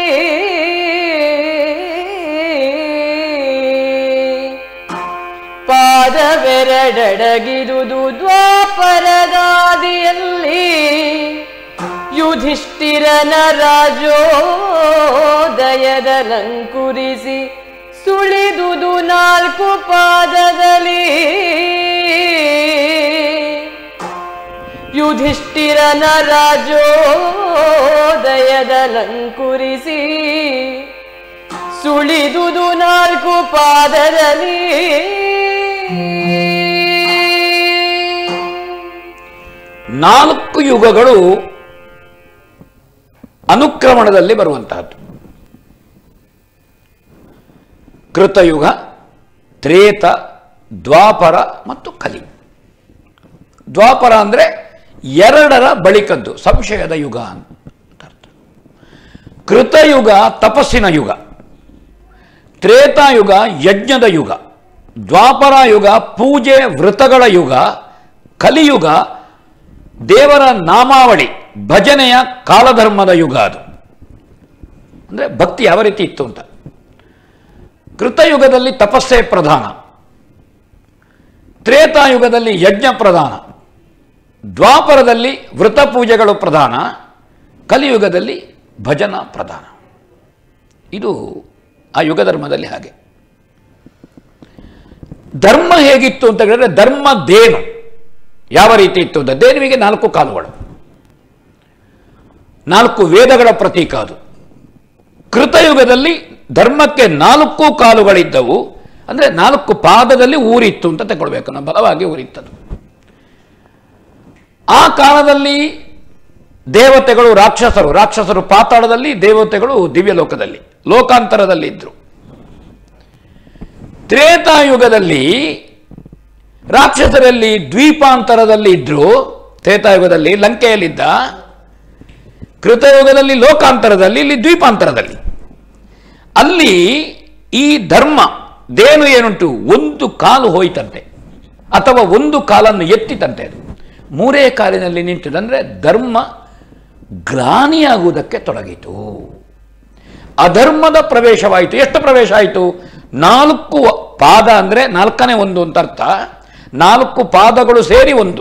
ಪಾದವೆರಡಡಗಿದುದು ದ್ವಾಪರದಾದಿಯಲ್ಲಿ ಯುಧಿಷ್ಠಿರನ ರಾಜೋದಯದಲಂಕುರಿಸಿ ಸುಳಿದುದು ನಾಲ್ಕು ಪಾದದಲ್ಲಿ ಯುಧಿಷ್ಠಿರನ ರಾಜೋದಯದಲಂಕುರಿಸಿ ಸುಳಿದುದು ನಾಲ್ಕು ಪಾದದಲ್ಲಿ ನಾಲ್ಕು ಯುಗಗಳು ಅನುಕ್ರಮಣದಲ್ಲಿ ಬರುವಂತಹದ್ದು ಕೃತಯುಗ ತ್ರೇತ ದ್ವಾಪರ ಮತ್ತು ಕಲಿ ದ್ವಾಪರ ಅಂದರೆ ಎರಡರ ಬಳಿಕದ್ದು ಸಂಶಯದ ಯುಗ ಅಂತ ಅರ್ಥ ಕೃತಯುಗ ತಪಸ್ಸಿನ ಯುಗ ತ್ರೇತಾಯುಗ ಯಜ್ಞದ ಯುಗ ದ್ವಾಪರ ಯುಗ ಪೂಜೆ ವೃತಗಳ ಯುಗ ಕಲಿಯುಗ ದೇವರ ನಾಮಾವಳಿ ಭಜನೆಯ ಕಾಲಧರ್ಮದ ಯುಗ ಅದು ಅಂದರೆ ಭಕ್ತಿ ಯಾವ ರೀತಿ ಇತ್ತು ಅಂತ ಕೃತಯುಗದಲ್ಲಿ ತಪಸ್ಸೇ ಪ್ರಧಾನ ತ್ರೇತಾಯುಗದಲ್ಲಿ ಯಜ್ಞ ಪ್ರಧಾನ ದ್ವಾಪರದಲ್ಲಿ ವೃತ ಪೂಜೆಗಳು ಪ್ರಧಾನ ಕಲಿಯುಗದಲ್ಲಿ ಭಜನ ಪ್ರಧಾನ ಇದು ಆ ಯುಗ ಧರ್ಮದಲ್ಲಿ ಹಾಗೆ ಧರ್ಮ ಹೇಗಿತ್ತು ಅಂತ ಹೇಳಿದ್ರೆ ಧರ್ಮ ದೇನು ಯಾವ ರೀತಿ ಇತ್ತು ಅಂತ ದೇನುವಿಗೆ ನಾಲ್ಕು ಕಾಲುಗಳು ನಾಲ್ಕು ವೇದಗಳ ಪ್ರತೀಕ ಅದು ಕೃತಯುಗದಲ್ಲಿ ಧರ್ಮಕ್ಕೆ ನಾಲ್ಕು ಕಾಲುಗಳಿದ್ದವು ಅಂದರೆ ನಾಲ್ಕು ಪಾದದಲ್ಲಿ ಊರಿತ್ತು ಅಂತ ತಗೊಳ್ಬೇಕು ನಾವು ಬಲವಾಗಿ ಊರಿತ್ತದು ಆ ಕಾಲದಲ್ಲಿ ದೇವತೆಗಳು ರಾಕ್ಷಸರು ರಾಕ್ಷಸರು ಪಾತಾಳದಲ್ಲಿ ದೇವತೆಗಳು ದಿವ್ಯ ಲೋಕದಲ್ಲಿ ಲೋಕಾಂತರದಲ್ಲಿ ಇದ್ರು ತ್ರೇತಾಯುಗದಲ್ಲಿ ರಾಕ್ಷಸರಲ್ಲಿ ದ್ವೀಪಾಂತರದಲ್ಲಿ ಇದ್ರು ತ್ರೇತಾಯುಗದಲ್ಲಿ ಲಂಕೆಯಲ್ಲಿದ್ದ ಕೃತಯುಗದಲ್ಲಿ ಲೋಕಾಂತರದಲ್ಲಿ ಇಲ್ಲಿ ದ್ವೀಪಾಂತರದಲ್ಲಿ ಅಲ್ಲಿ ಈ ಧರ್ಮ ದೇನು ಏನುಂಟು ಒಂದು ಕಾಲು ಹೋಯ್ತಂತೆ ಅಥವಾ ಒಂದು ಕಾಲನ್ನು ಎತ್ತಿತಂತೆ ಅದು ಮೂರೇ ಕಾಲಿನಲ್ಲಿ ನಿಂತಿದೆ ಅಂದರೆ ಧರ್ಮ ಗ್ಲಾನಿಯಾಗುವುದಕ್ಕೆ ತೊಡಗಿತು ಅಧರ್ಮದ ಪ್ರವೇಶವಾಯಿತು ಎಷ್ಟು ಪ್ರವೇಶ ಆಯಿತು ನಾಲ್ಕು ಪಾದ ಅಂದರೆ ನಾಲ್ಕನೇ ಒಂದು ಅಂತ ಅರ್ಥ ನಾಲ್ಕು ಪಾದಗಳು ಸೇರಿ ಒಂದು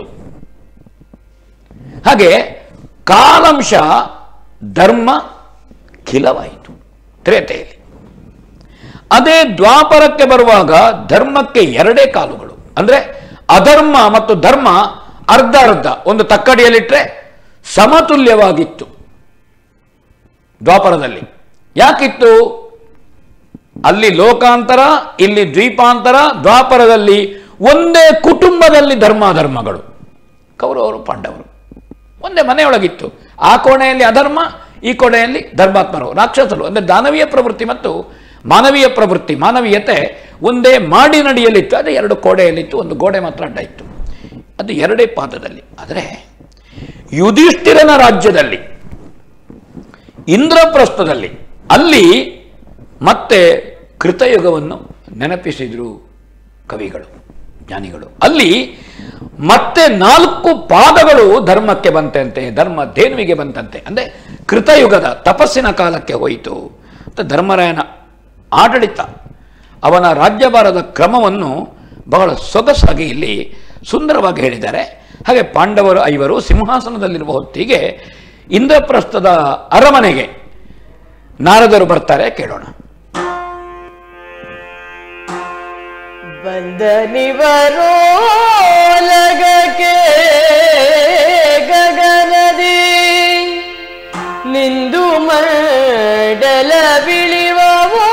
ಹಾಗೆ ಕಾಲಾಂಶ ಧರ್ಮ ಖಿಲವಾಯಿತು ತ್ರೇತೆಯಲ್ಲಿ ಅದೇ ದ್ವಾಪರಕ್ಕೆ ಬರುವಾಗ ಧರ್ಮಕ್ಕೆ ಎರಡೇ ಕಾಲುಗಳು ಅಂದ್ರೆ ಅಧರ್ಮ ಮತ್ತು ಧರ್ಮ ಅರ್ಧ ಅರ್ಧ ಒಂದು ತಕ್ಕಡಿಯಲ್ಲಿಟ್ಟರೆ ಸಮತುಲ್ಯವಾಗಿತ್ತು ದ್ವಾಪರದಲ್ಲಿ ಯಾಕಿತ್ತು ಅಲ್ಲಿ ಲೋಕಾಂತರ ಇಲ್ಲಿ ದ್ವೀಪಾಂತರ ದ್ವಾಪರದಲ್ಲಿ ಒಂದೇ ಕುಟುಂಬದಲ್ಲಿ ಧರ್ಮಾಧರ್ಮಗಳು ಕೌರವರು ಪಾಂಡವರು ಒಂದೇ ಮನೆಯೊಳಗಿತ್ತು ಆ ಕೋಣೆಯಲ್ಲಿ ಅಧರ್ಮ ಈ ಕೋಣೆಯಲ್ಲಿ ಧರ್ಮಾತ್ಮರು ರಾಕ್ಷಸರು ಅಂದರೆ ದಾನವೀಯ ಪ್ರವೃತ್ತಿ ಮತ್ತು ಮಾನವೀಯ ಪ್ರವೃತ್ತಿ ಮಾನವೀಯತೆ ಒಂದೇ ಮಾಡಿ ನಡಿಯಲಿತ್ತು ಅದೇ ಎರಡು ಕೋಣೆಯಲ್ಲಿತ್ತು ಒಂದು ಗೋಡೆ ಮಾತ್ರ ಅಡ್ಡ ಇತ್ತು ಅದು ಎರಡೇ ಪಾದದಲ್ಲಿ ಆದರೆ ಯುಧಿಷ್ಠಿರನ ರಾಜ್ಯದಲ್ಲಿ ಇಂದ್ರಪ್ರಸ್ಥದಲ್ಲಿ ಅಲ್ಲಿ ಮತ್ತೆ ಕೃತಯುಗವನ್ನು ನೆನಪಿಸಿದ್ರು ಕವಿಗಳು ಜ್ಞಾನಿಗಳು ಅಲ್ಲಿ ಮತ್ತೆ ನಾಲ್ಕು ಪಾದಗಳು ಧರ್ಮಕ್ಕೆ ಬಂತಂತೆ ಧರ್ಮ ಧೇನುವಿಗೆ ಬಂತಂತೆ ಅಂದರೆ ಕೃತಯುಗದ ತಪಸ್ಸಿನ ಕಾಲಕ್ಕೆ ಹೋಯಿತು ಅಂತ ಧರ್ಮರಾಯನ ಆಡಳಿತ ಅವನ ರಾಜ್ಯಭಾರದ ಕ್ರಮವನ್ನು ಬಹಳ ಸೊಗಸಾಗಿ ಇಲ್ಲಿ ಸುಂದರವಾಗಿ ಹೇಳಿದ್ದಾರೆ ಹಾಗೆ ಪಾಂಡವರು ಐವರು ಸಿಂಹಾಸನದಲ್ಲಿರುವ ಹೊತ್ತಿಗೆ ಇಂದ್ರಪ್ರಸ್ಥದ ಅರಮನೆಗೆ ನಾರದರು ಬರ್ತಾರೆ ಕೇಳೋಣ ಬಂದನಿವರೋಲಗಕ್ಕೆ ಗಗನದಿ ನಿಂದು ಮಂಡಲ ಬಿಳಿವವೋ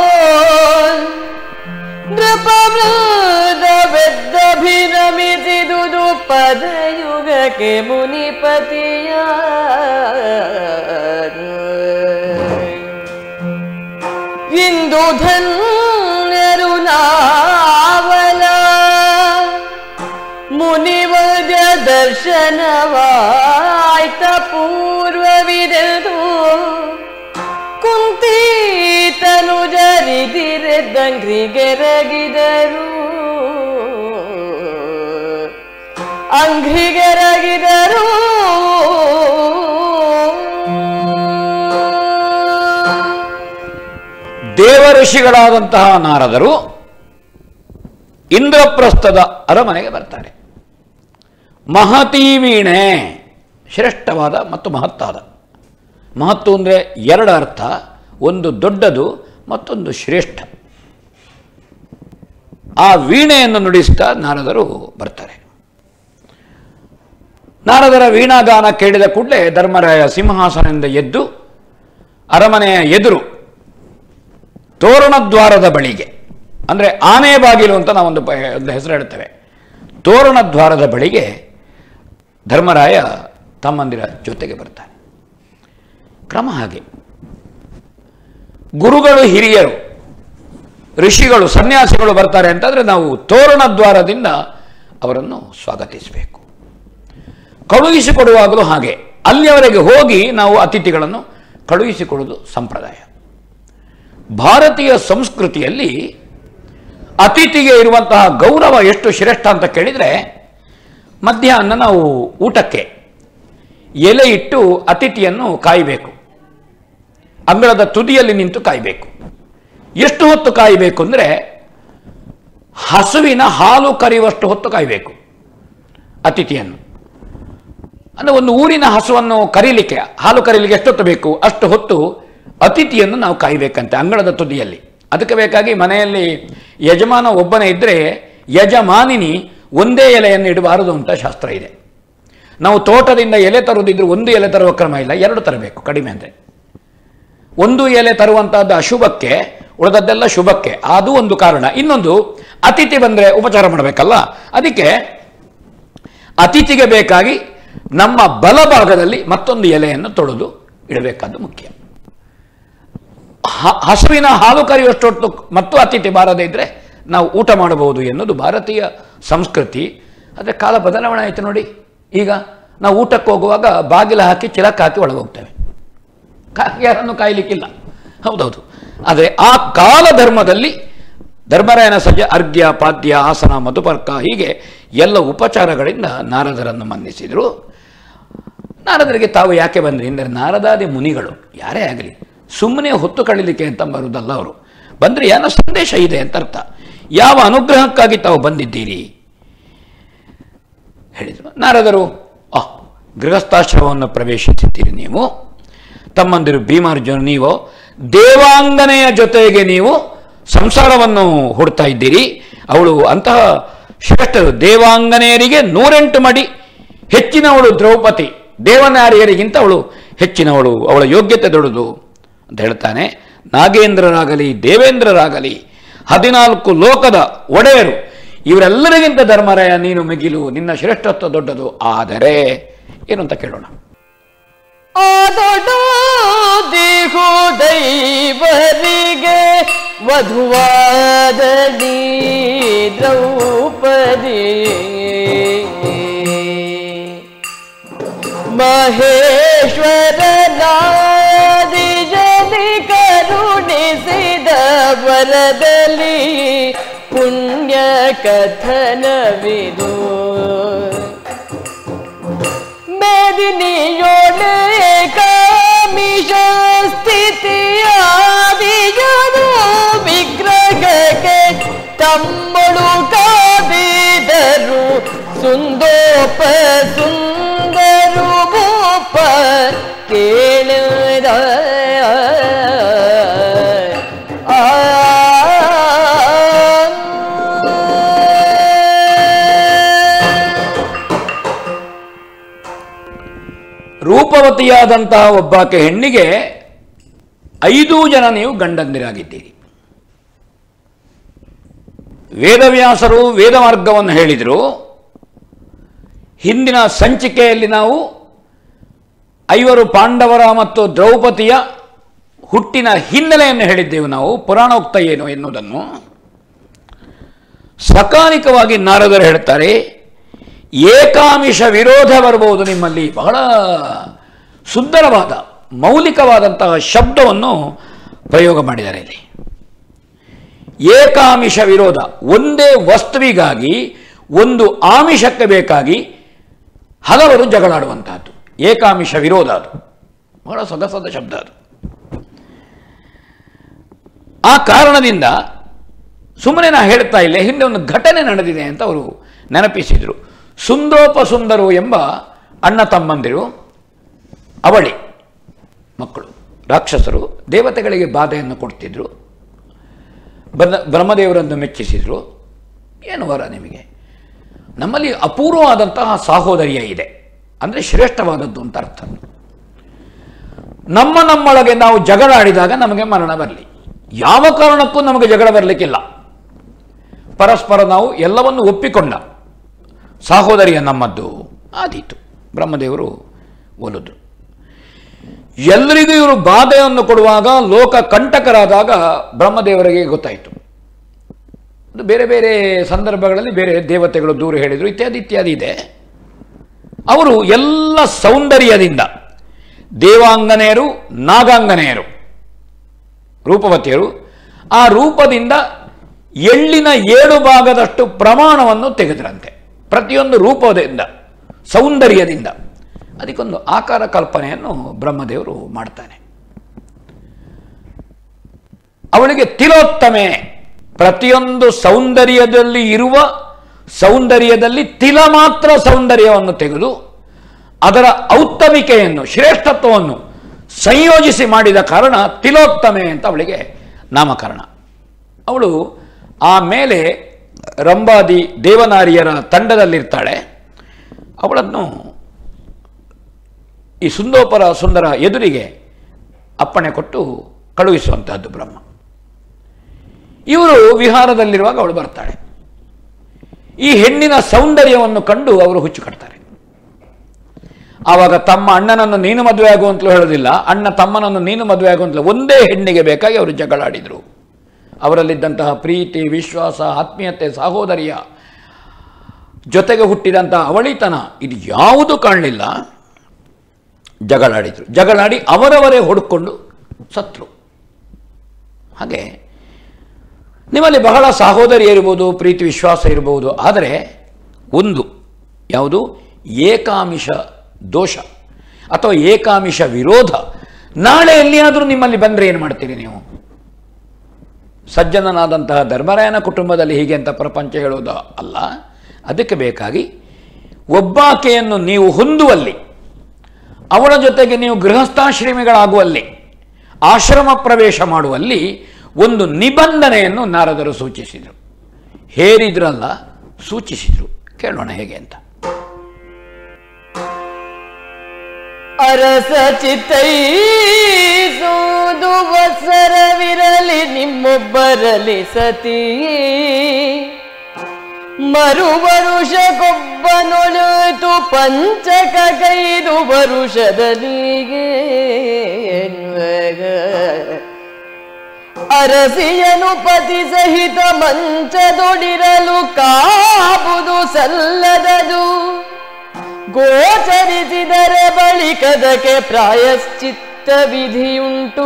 ನೃಪಮೃದ ಬೆದ್ದಭಿರಮಿಸಿದುದು ಪದಯುಗಕ್ಕೆ ಮುನಿಪತಿಯ ಇಂದು ಧನ್ಯರು ನಾವಲ ಮುನಿವರ್ಯ ದರ್ಶನವಾಯ್ತ ಪೂರ್ವವಿದೆದು ಕುಂತೀತನು ಜರಿದಿರೆದ್ದಂಗ್ರಿಗೆರಗಿದರು ಅಂಗ್ರಿಗೆರಗಿದರು ದೇವ ಋಷಿಗಳಾದಂತಹ ನಾರದರು ಇಂದ್ರಪ್ರಸ್ಥದ ಅರಮನೆಗೆ ಬರ್ತಾರೆ ಮಹತೀ ವೀಣೆ ಶ್ರೇಷ್ಠವಾದ ಮತ್ತು ಮಹತ್ತಾದ ಮಹತ್ತು ಅಂದರೆ ಎರಡು ಅರ್ಥ ಒಂದು ದೊಡ್ಡದು ಮತ್ತೊಂದು ಶ್ರೇಷ್ಠ ಆ ವೀಣೆಯನ್ನು ನುಡಿಸ್ತಾ ನಾರದರು ಬರ್ತಾರೆ ನಾರದರ ವೀಣಾಗಾನ ಕೇಳಿದ ಕೂಡಲೇ ಧರ್ಮರಾಯ ಸಿಂಹಾಸನದಿಂದ ಎದ್ದು ಅರಮನೆಯ ಎದುರು ತೋರಣದ್ವಾರದ ಬಳಿಗೆ ಅಂದರೆ ಆನೆ ಬಾಗಿಲು ಅಂತ ನಾವೊಂದು ಪ- ಒಂದು ಹೆಸರು ಹೇಳ್ತೇವೆ ತೋರಣದ್ವಾರದ ಬಳಿಗೆ ಧರ್ಮರಾಯ ತಮ್ಮಂದಿರ ಜೊತೆಗೆ ಬರ್ತಾನೆ ಕ್ರಮ ಹಾಗೆ ಗುರುಗಳು ಹಿರಿಯರು ಋಷಿಗಳು ಸನ್ಯಾಸಿಗಳು ಬರ್ತಾರೆ ಅಂತಂದರೆ ನಾವು ತೋರಣದ್ವಾರದಿಂದ ಅವರನ್ನು ಸ್ವಾಗತಿಸಬೇಕು ಕಳುಹಿಸಿಕೊಡುವಾಗಲೂ ಹಾಗೆ ಅಲ್ಲಿಯವರೆಗೆ ಹೋಗಿ ನಾವು ಅತಿಥಿಗಳನ್ನು ಕಳುಹಿಸಿಕೊಡುವುದು ಸಂಪ್ರದಾಯ ಭಾರತೀಯ ಸಂಸ್ಕೃತಿಯಲ್ಲಿ ಅತಿಥಿಗೆ ಇರುವಂತಹ ಗೌರವ ಎಷ್ಟು ಶ್ರೇಷ್ಠ ಅಂತ ಕೇಳಿದರೆ ಮಧ್ಯಾಹ್ನ ನಾವು ಊಟಕ್ಕೆ ಎಲೆ ಇಟ್ಟು ಅತಿಥಿಯನ್ನು ಕಾಯಬೇಕು ಅಂಗಳದ ತುದಿಯಲ್ಲಿ ನಿಂತು ಕಾಯಬೇಕು ಎಷ್ಟು ಹೊತ್ತು ಕಾಯಬೇಕು ಅಂದರೆ ಹಸುವಿನ ಹಾಲು ಕರೆಯುವಷ್ಟು ಹೊತ್ತು ಕಾಯಬೇಕು ಅತಿಥಿಯನ್ನು ಅಂದರೆ ಒಂದು ಊರಿನ ಹಸುವನ್ನು ಕರೀಲಿಕ್ಕೆ ಹಾಲು ಕರೀಲಿಕ್ಕೆ ಎಷ್ಟೊತ್ತು ಬೇಕು ಅಷ್ಟು ಹೊತ್ತು ಅತಿಥಿಯನ್ನು ನಾವು ಕಾಯಬೇಕಂತೆ ಅಂಗಳದ ತುದಿಯಲ್ಲಿ ಅದಕ್ಕೆ ಬೇಕಾಗಿ ಮನೆಯಲ್ಲಿ ಯಜಮಾನ ಒಬ್ಬನೇ ಇದ್ದರೆ ಯಜಮಾನಿನಿ ಒಂದೇ ಎಲೆಯನ್ನು ಇಡಬಾರದು ಅಂತ ಶಾಸ್ತ್ರ ಇದೆ ನಾವು ತೋಟದಿಂದ ಎಲೆ ತರುವುದಿದ್ರೆ ಒಂದು ಎಲೆ ತರುವ ಕ್ರಮ ಇಲ್ಲ ಎರಡು ತರಬೇಕು ಕಡಿಮೆ ಅಂದರೆ ಒಂದು ಎಲೆ ತರುವಂತಹದ್ದು ಅಶುಭಕ್ಕೆ ಉಳಿದದ್ದೆಲ್ಲ ಶುಭಕ್ಕೆ ಅದು ಒಂದು ಕಾರಣ ಇನ್ನೊಂದು ಅತಿಥಿ ಬಂದರೆ ಉಪಚಾರ ಮಾಡಬೇಕಲ್ಲ ಅದಕ್ಕೆ ಅತಿಥಿಗೆ ಬೇಕಾಗಿ ನಮ್ಮ ಬಲಭಾಗದಲ್ಲಿ ಮತ್ತೊಂದು ಎಲೆಯನ್ನು ತೊಳೆದು ಇಡಬೇಕಾದ್ದು ಮುಖ್ಯ ಹ- ಹಸುವಿನ ಹಾಲು ಕರೆಯುವಷ್ಟೊತ್ತು ಮತ್ತು ಅತಿಥಿ ಬಾರದೇ ಇದ್ದರೆ ನಾವು ಊಟ ಮಾಡಬಹುದು ಎನ್ನುವುದು ಭಾರತೀಯ ಸಂಸ್ಕೃತಿ ಆದರೆ ಕಾಲ ಬದಲಾವಣೆ ಆಯಿತು ನೋಡಿ ಈಗ ನಾವು ಊಟಕ್ಕೆ ಹೋಗುವಾಗ ಬಾಗಿಲು ಹಾಕಿ ಚಿಲಕ ಹಾಕಿ ಒಳಗೆ ಹೋಗ್ತೇವೆ ಕಾ- ಯಾರನ್ನು ಕಾಯಲಿಕ್ಕಿಲ್ಲ ಹೌದೌದು ಆದರೆ ಆ ಕಾಲ ಧರ್ಮದಲ್ಲಿ ಧರ್ಮರಾಯನ ಸಜ್ಜ ಅರ್ಘ್ಯ ಪಾದ್ಯ ಆಸನ ಮಧುಪರ್ಕ ಹೀಗೆ ಎಲ್ಲ ಉಪಚಾರಗಳಿಂದ ನಾರದರನ್ನು ಮನ್ನಿಸಿದರು ನಾರದರಿಗೆ ತಾವು ಯಾಕೆ ಬಂದ್ರಿ ಅಂದರೆ ನಾರದಾದಿ ಮುನಿಗಳು ಯಾರೇ ಆಗಲಿ ಸುಮ್ಮನೆ ಹೊತ್ತು ಕಳೀಲಿಕ್ಕೆ ಅಂತ ಬರುವುದಲ್ಲ ಅವರು ಬಂದರೆ ಏನೋ ಸಂದೇಶ ಇದೆ ಅಂತ ಅರ್ಥ ಯಾವ ಅನುಗ್ರಹಕ್ಕಾಗಿ ತಾವು ಬಂದಿದ್ದೀರಿ ಹೇಳಿದರು ನಾರದರು ಆ ಗೃಹಸ್ಥಾಶ್ರಮವನ್ನು ಪ್ರವೇಶಿಸಿದ್ದೀರಿ ನೀವು ತಮ್ಮಂದಿರು ಭೀಮಾರ್ಜುನ ನೀವು ದೇವಾಂಗನೆಯ ಜೊತೆಗೆ ನೀವು ಸಂಸಾರವನ್ನು ಹುಡ್ತಾ ಇದ್ದೀರಿ ಅವಳು ಅಂತಹ ಶ್ರೇಷ್ಠರು ದೇವಾಂಗನೆಯರಿಗೆ ನೂರೆಂಟು ಮಡಿ ಹೆಚ್ಚಿನವಳು ದ್ರೌಪದಿ ದೇವನಾರಿಯರಿಗಿಂತ ಅವಳು ಹೆಚ್ಚಿನವಳು ಅವಳ ಯೋಗ್ಯತೆ ದೊಡ್ಡದು ಅಂತ ಹೇಳ್ತಾನೆ ನಾಗೇಂದ್ರರಾಗಲಿ ದೇವೇಂದ್ರರಾಗಲಿ ಹದಿನಾಲ್ಕು ಲೋಕದ ಒಡೆಯರು ಇವರೆಲ್ಲರಿಗಿಂತ ಧರ್ಮರಾಯ ನೀನು ಮಿಗಿಲು ನಿನ್ನ ಶ್ರೇಷ್ಠತ್ವ ದೊಡ್ಡದು ಆದರೆ ಏನು ಅಂತ ಕೇಳೋಣ ಆದೊಡೋ ದೇಹು ದೈವರಿಗೆ ವಧುವಾದಡಿ ದ್ರೌಪದಿ ಮಹೇಶ್ವರನಾದಿ ಜನಿ ಕರುಣಿಸಿದ ವರದಲ್ಲಿ ಪುಣ್ಯ ಕಥನವಿದು ಮೇದಿನಿಯೋಳೆ ಕಾಮಿಷ ಸ್ಥಿತಿಯಾದಿಯದು ವಿಗ್ರಹಕ್ಕೆ ತಮ್ಮಳು ಕಾದಿದರು ಸುಂದೋಪ ಸುಂದರು ಭೂಪ ಕೇಳಿದ ಆ ರೂಪವತಿಯಾದಂತಹ ಒಬ್ಬಾಕೆ ಹೆಣ್ಣಿಗೆ ಐದು ಜನ ನೀವು ಗಂಡಂದಿರಾಗಿದ್ದೀರಿ ವೇದವ್ಯಾಸರು ವೇದ ಮಾರ್ಗವನ್ನು ಹೇಳಿದರು ಹಿಂದಿನ ಸಂಚಿಕೆಯಲ್ಲಿ ನಾವು ಐವರು ಪಾಂಡವರ ಮತ್ತು ದ್ರೌಪದಿಯ ಹುಟ್ಟಿನ ಹಿನ್ನೆಲೆಯನ್ನು ಹೇಳಿದ್ದೆವು ನಾವು ಪುರಾಣೋಕ್ತ ಏನು ಎನ್ನುವುದನ್ನು ಸಕಾಲಿಕವಾಗಿ ನಾರದರು ಹೇಳ್ತಾರೆ ಏಕಾಮಿಷ ವಿರೋಧ ಬರಬಹುದು ನಿಮ್ಮಲ್ಲಿ ಬಹಳ ಸುಂದರವಾದ ಮೌಲಿಕವಾದಂತಹ ಶಬ್ದವನ್ನು ಪ್ರಯೋಗ ಮಾಡಿದ್ದಾರೆ ಇಲ್ಲಿ ಏಕಾಮಿಷ ವಿರೋಧ ಒಂದೇ ವಸ್ತುವಿಗಾಗಿ ಒಂದು ಆಮಿಷಕ್ಕೆ ಬೇಕಾಗಿ ಹಲವರು ಜಗಳಾಡುವಂತಹದ್ದು ಏಕಾಮಿಷ ವಿರೋಧ ಅದು ಬಹಳ ಸೊಗಸಾದ ಶಬ್ದ ಅದು ಆ ಕಾರಣದಿಂದ ಸುಮ್ಮನೆ ನಾ ಹೇಳ್ತಾ ಇಲ್ಲ ಹಿಂದೆ ಒಂದು ಘಟನೆ ನಡೆದಿದೆ ಅಂತ ಅವರು ನೆನಪಿಸಿದರು ಸುಂದೋಪ ಸುಂದರು ಎಂಬ ಅಣ್ಣ ತಮ್ಮಂದಿರು ಅವಳಿ ಮಕ್ಕಳು ರಾಕ್ಷಸರು ದೇವತೆಗಳಿಗೆ ಬಾಧೆಯನ್ನು ಕೊಡ್ತಿದ್ರು ಬ್ರಹ್ಮ ಬ್ರಹ್ಮದೇವರನ್ನು ಮೆಚ್ಚಿಸಿದರು ಏನು ವರ ನಿಮಗೆ ನಮ್ಮಲ್ಲಿ ಅಪೂರ್ವವಾದಂತಹ ಸಾಹೋದರ್ಯ ಇದೆ ಅಂದರೆ ಶ್ರೇಷ್ಠವಾದದ್ದು ಅಂತ ಅರ್ಥ ನಮ್ಮ ನಮ್ಮೊಳಗೆ ನಾವು ಜಗಳ ಆಡಿದಾಗ ನಮಗೆ ಮರಣ ಬರಲಿ ಯಾವ ಕಾರಣಕ್ಕೂ ನಮಗೆ ಜಗಳ ಬರಲಿಕ್ಕಿಲ್ಲ ಪರಸ್ಪರ ನಾವು ಎಲ್ಲವನ್ನು ಒಪ್ಪಿಕೊಂಡ ಸಾಹೋದರಿಯ ನಮ್ಮದ್ದು ಆದೀತು ಬ್ರಹ್ಮದೇವರು ಒಲಿದ್ರು ಎಲ್ಲರಿಗೂ ಇವರು ಬಾಧೆಯನ್ನು ಕೊಡುವಾಗ ಲೋಕ ಕಂಟಕರಾದಾಗ ಬ್ರಹ್ಮದೇವರಿಗೆ ಗೊತ್ತಾಯಿತು ಅದು ಬೇರೆ ಬೇರೆ ಸಂದರ್ಭಗಳಲ್ಲಿ ಬೇರೆ ದೇವತೆಗಳು ದೂರ ಹೇಳಿದರು ಇತ್ಯಾದಿ ಇತ್ಯಾದಿ ಇದೆ ಅವರು ಎಲ್ಲ ಸೌಂದರ್ಯದಿಂದ ದೇವಾಂಗನೆಯರು ನಾಗಾಂಗನೆಯರು ರೂಪವತಿಯರು ಆ ರೂಪದಿಂದ ಎಳ್ಳಿನ ಏಳು ಭಾಗದಷ್ಟು ಪ್ರಮಾಣವನ್ನು ತೆಗೆದರಂತೆ ಪ್ರತಿಯೊಂದು ರೂಪದಿಂದ ಸೌಂದರ್ಯದಿಂದ ಅದಕ್ಕೊಂದು ಆಕಾರ ಕಲ್ಪನೆಯನ್ನು ಬ್ರಹ್ಮದೇವರು ಮಾಡ್ತಾನೆ ಅವಳಿಗೆ ತಿಲೋತ್ತಮೆ ಪ್ರತಿಯೊಂದು ಸೌಂದರ್ಯದಲ್ಲಿ ಇರುವ ಸೌಂದರ್ಯದಲ್ಲಿ ತಿಲ ಮಾತ್ರ ಸೌಂದರ್ಯವನ್ನು ತೆಗೆದು ಅದರ ಔತ್ತಮಿಕೆಯನ್ನು ಶ್ರೇಷ್ಠತ್ವವನ್ನು ಸಂಯೋಜಿಸಿ ಮಾಡಿದ ಕಾರಣ ತಿಲೋತ್ತಮೆ ಅಂತ ಅವಳಿಗೆ ನಾಮಕರಣ ಅವಳು ಆ ಮೇಲೆ ರಂಭಾದಿ ದೇವನಾರಿಯರ ತಂಡದಲ್ಲಿರ್ತಾಳೆ ಅವಳನ್ನು ಈ ಸುಂದೋಪರ ಸುಂದರ ಎದುರಿಗೆ ಅಪ್ಪಣೆ ಕೊಟ್ಟು ಕಳುಹಿಸುವಂತಹದ್ದು ಬ್ರಹ್ಮ ಇವರು ವಿಹಾರದಲ್ಲಿರುವಾಗ ಅವಳು ಬರ್ತಾಳೆ ಈ ಹೆಣ್ಣಿನ ಸೌಂದರ್ಯವನ್ನು ಕಂಡು ಅವರು ಹುಚ್ಚು ಕಟ್ತಾರೆ ಆವಾಗ ತಮ್ಮ ಅಣ್ಣನನ್ನು ನೀನು ಮದುವೆ ಆಗುವಂತಲೂ ಹೇಳೋದಿಲ್ಲ ಅಣ್ಣ ತಮ್ಮನನ್ನು ನೀನು ಮದುವೆ ಆಗುವಂತಲೂ ಒಂದೇ ಹೆಣ್ಣಿಗೆ ಬೇಕಾಗಿ ಅವರು ಜಗಳಾಡಿದರು ಅವರಲ್ಲಿದ್ದಂತಹ ಪ್ರೀತಿ ವಿಶ್ವಾಸ ಆತ್ಮೀಯತೆ ಸಹೋದರಿಯ ಜೊತೆಗೆ ಹುಟ್ಟಿದಂತಹ ಅವಳಿತನ ಇದು ಯಾವುದು ಕಾಣಲಿಲ್ಲ ಜಗಳಾಡಿದರು ಜಗಳಾಡಿ ಅವರವರೇ ಹೊಡ್ಕೊಂಡು ಸತ್ರು ಹಾಗೆ ನಿಮ್ಮಲ್ಲಿ ಬಹಳ ಸಹೋದರಿ ಇರ್ಬೋದು ಪ್ರೀತಿ ವಿಶ್ವಾಸ ಇರಬಹುದು ಆದರೆ ಒಂದು ಯಾವುದು ಏಕಾಮಿಷ ದೋಷ ಅಥವಾ ಏಕಾಮಿಷ ವಿರೋಧ ನಾಳೆ ಎಲ್ಲಿಯಾದರೂ ನಿಮ್ಮಲ್ಲಿ ಬಂದರೆ ಏನು ಮಾಡ್ತೀರಿ ನೀವು ಸಜ್ಜನನಾದಂತಹ ಧರ್ಮರಾಯನ ಕುಟುಂಬದಲ್ಲಿ ಹೀಗೆ ಅಂತ ಪ್ರಪಂಚ ಹೇಳುವುದು ಅಲ್ಲ ಅದಕ್ಕೆ ಬೇಕಾಗಿ ಒಬ್ಬಾಕೆಯನ್ನು ನೀವು ಹೊಂದುವಲ್ಲಿ ಅವಳ ಜೊತೆಗೆ ನೀವು ಗೃಹಸ್ಥಾಶ್ರಮಿಗಳಾಗುವಲ್ಲಿ ಆಶ್ರಮ ಪ್ರವೇಶ ಮಾಡುವಲ್ಲಿ ಒಂದು ನಿಬಂಧನೆಯನ್ನು ನಾರದರು ಸೂಚಿಸಿದರು ಹೇರಿದ್ರಲ್ಲ ಸೂಚಿಸಿದರು ಕೇಳೋಣ ಹೇಗೆ ಅಂತ ಅರಸ ಚಿತ್ತೈಸುವುದು ವತ್ಸರವಿರಲಿ ನಿಮ್ಮೊಬ್ಬರಲಿ ಸತಿ ಮರು ವರುಷಗೊಬ್ಬನೊಳಿತು ಪಂಚಕ ಕೈದು ವರುಷದಲ್ಲಿಗೆ ಅರಸಿಯನು ಪತಿ ಸಹಿತ ಮಂಚದೊಡಿರಲು ಕಾಬುದು ಸಲ್ಲದದು ಗೋಚರಿಸಿದರೆ ಬಳಿಕದಕ್ಕೆ ಪ್ರಾಯಶ್ಚಿತ್ತ ವಿಧಿಯುಂಟು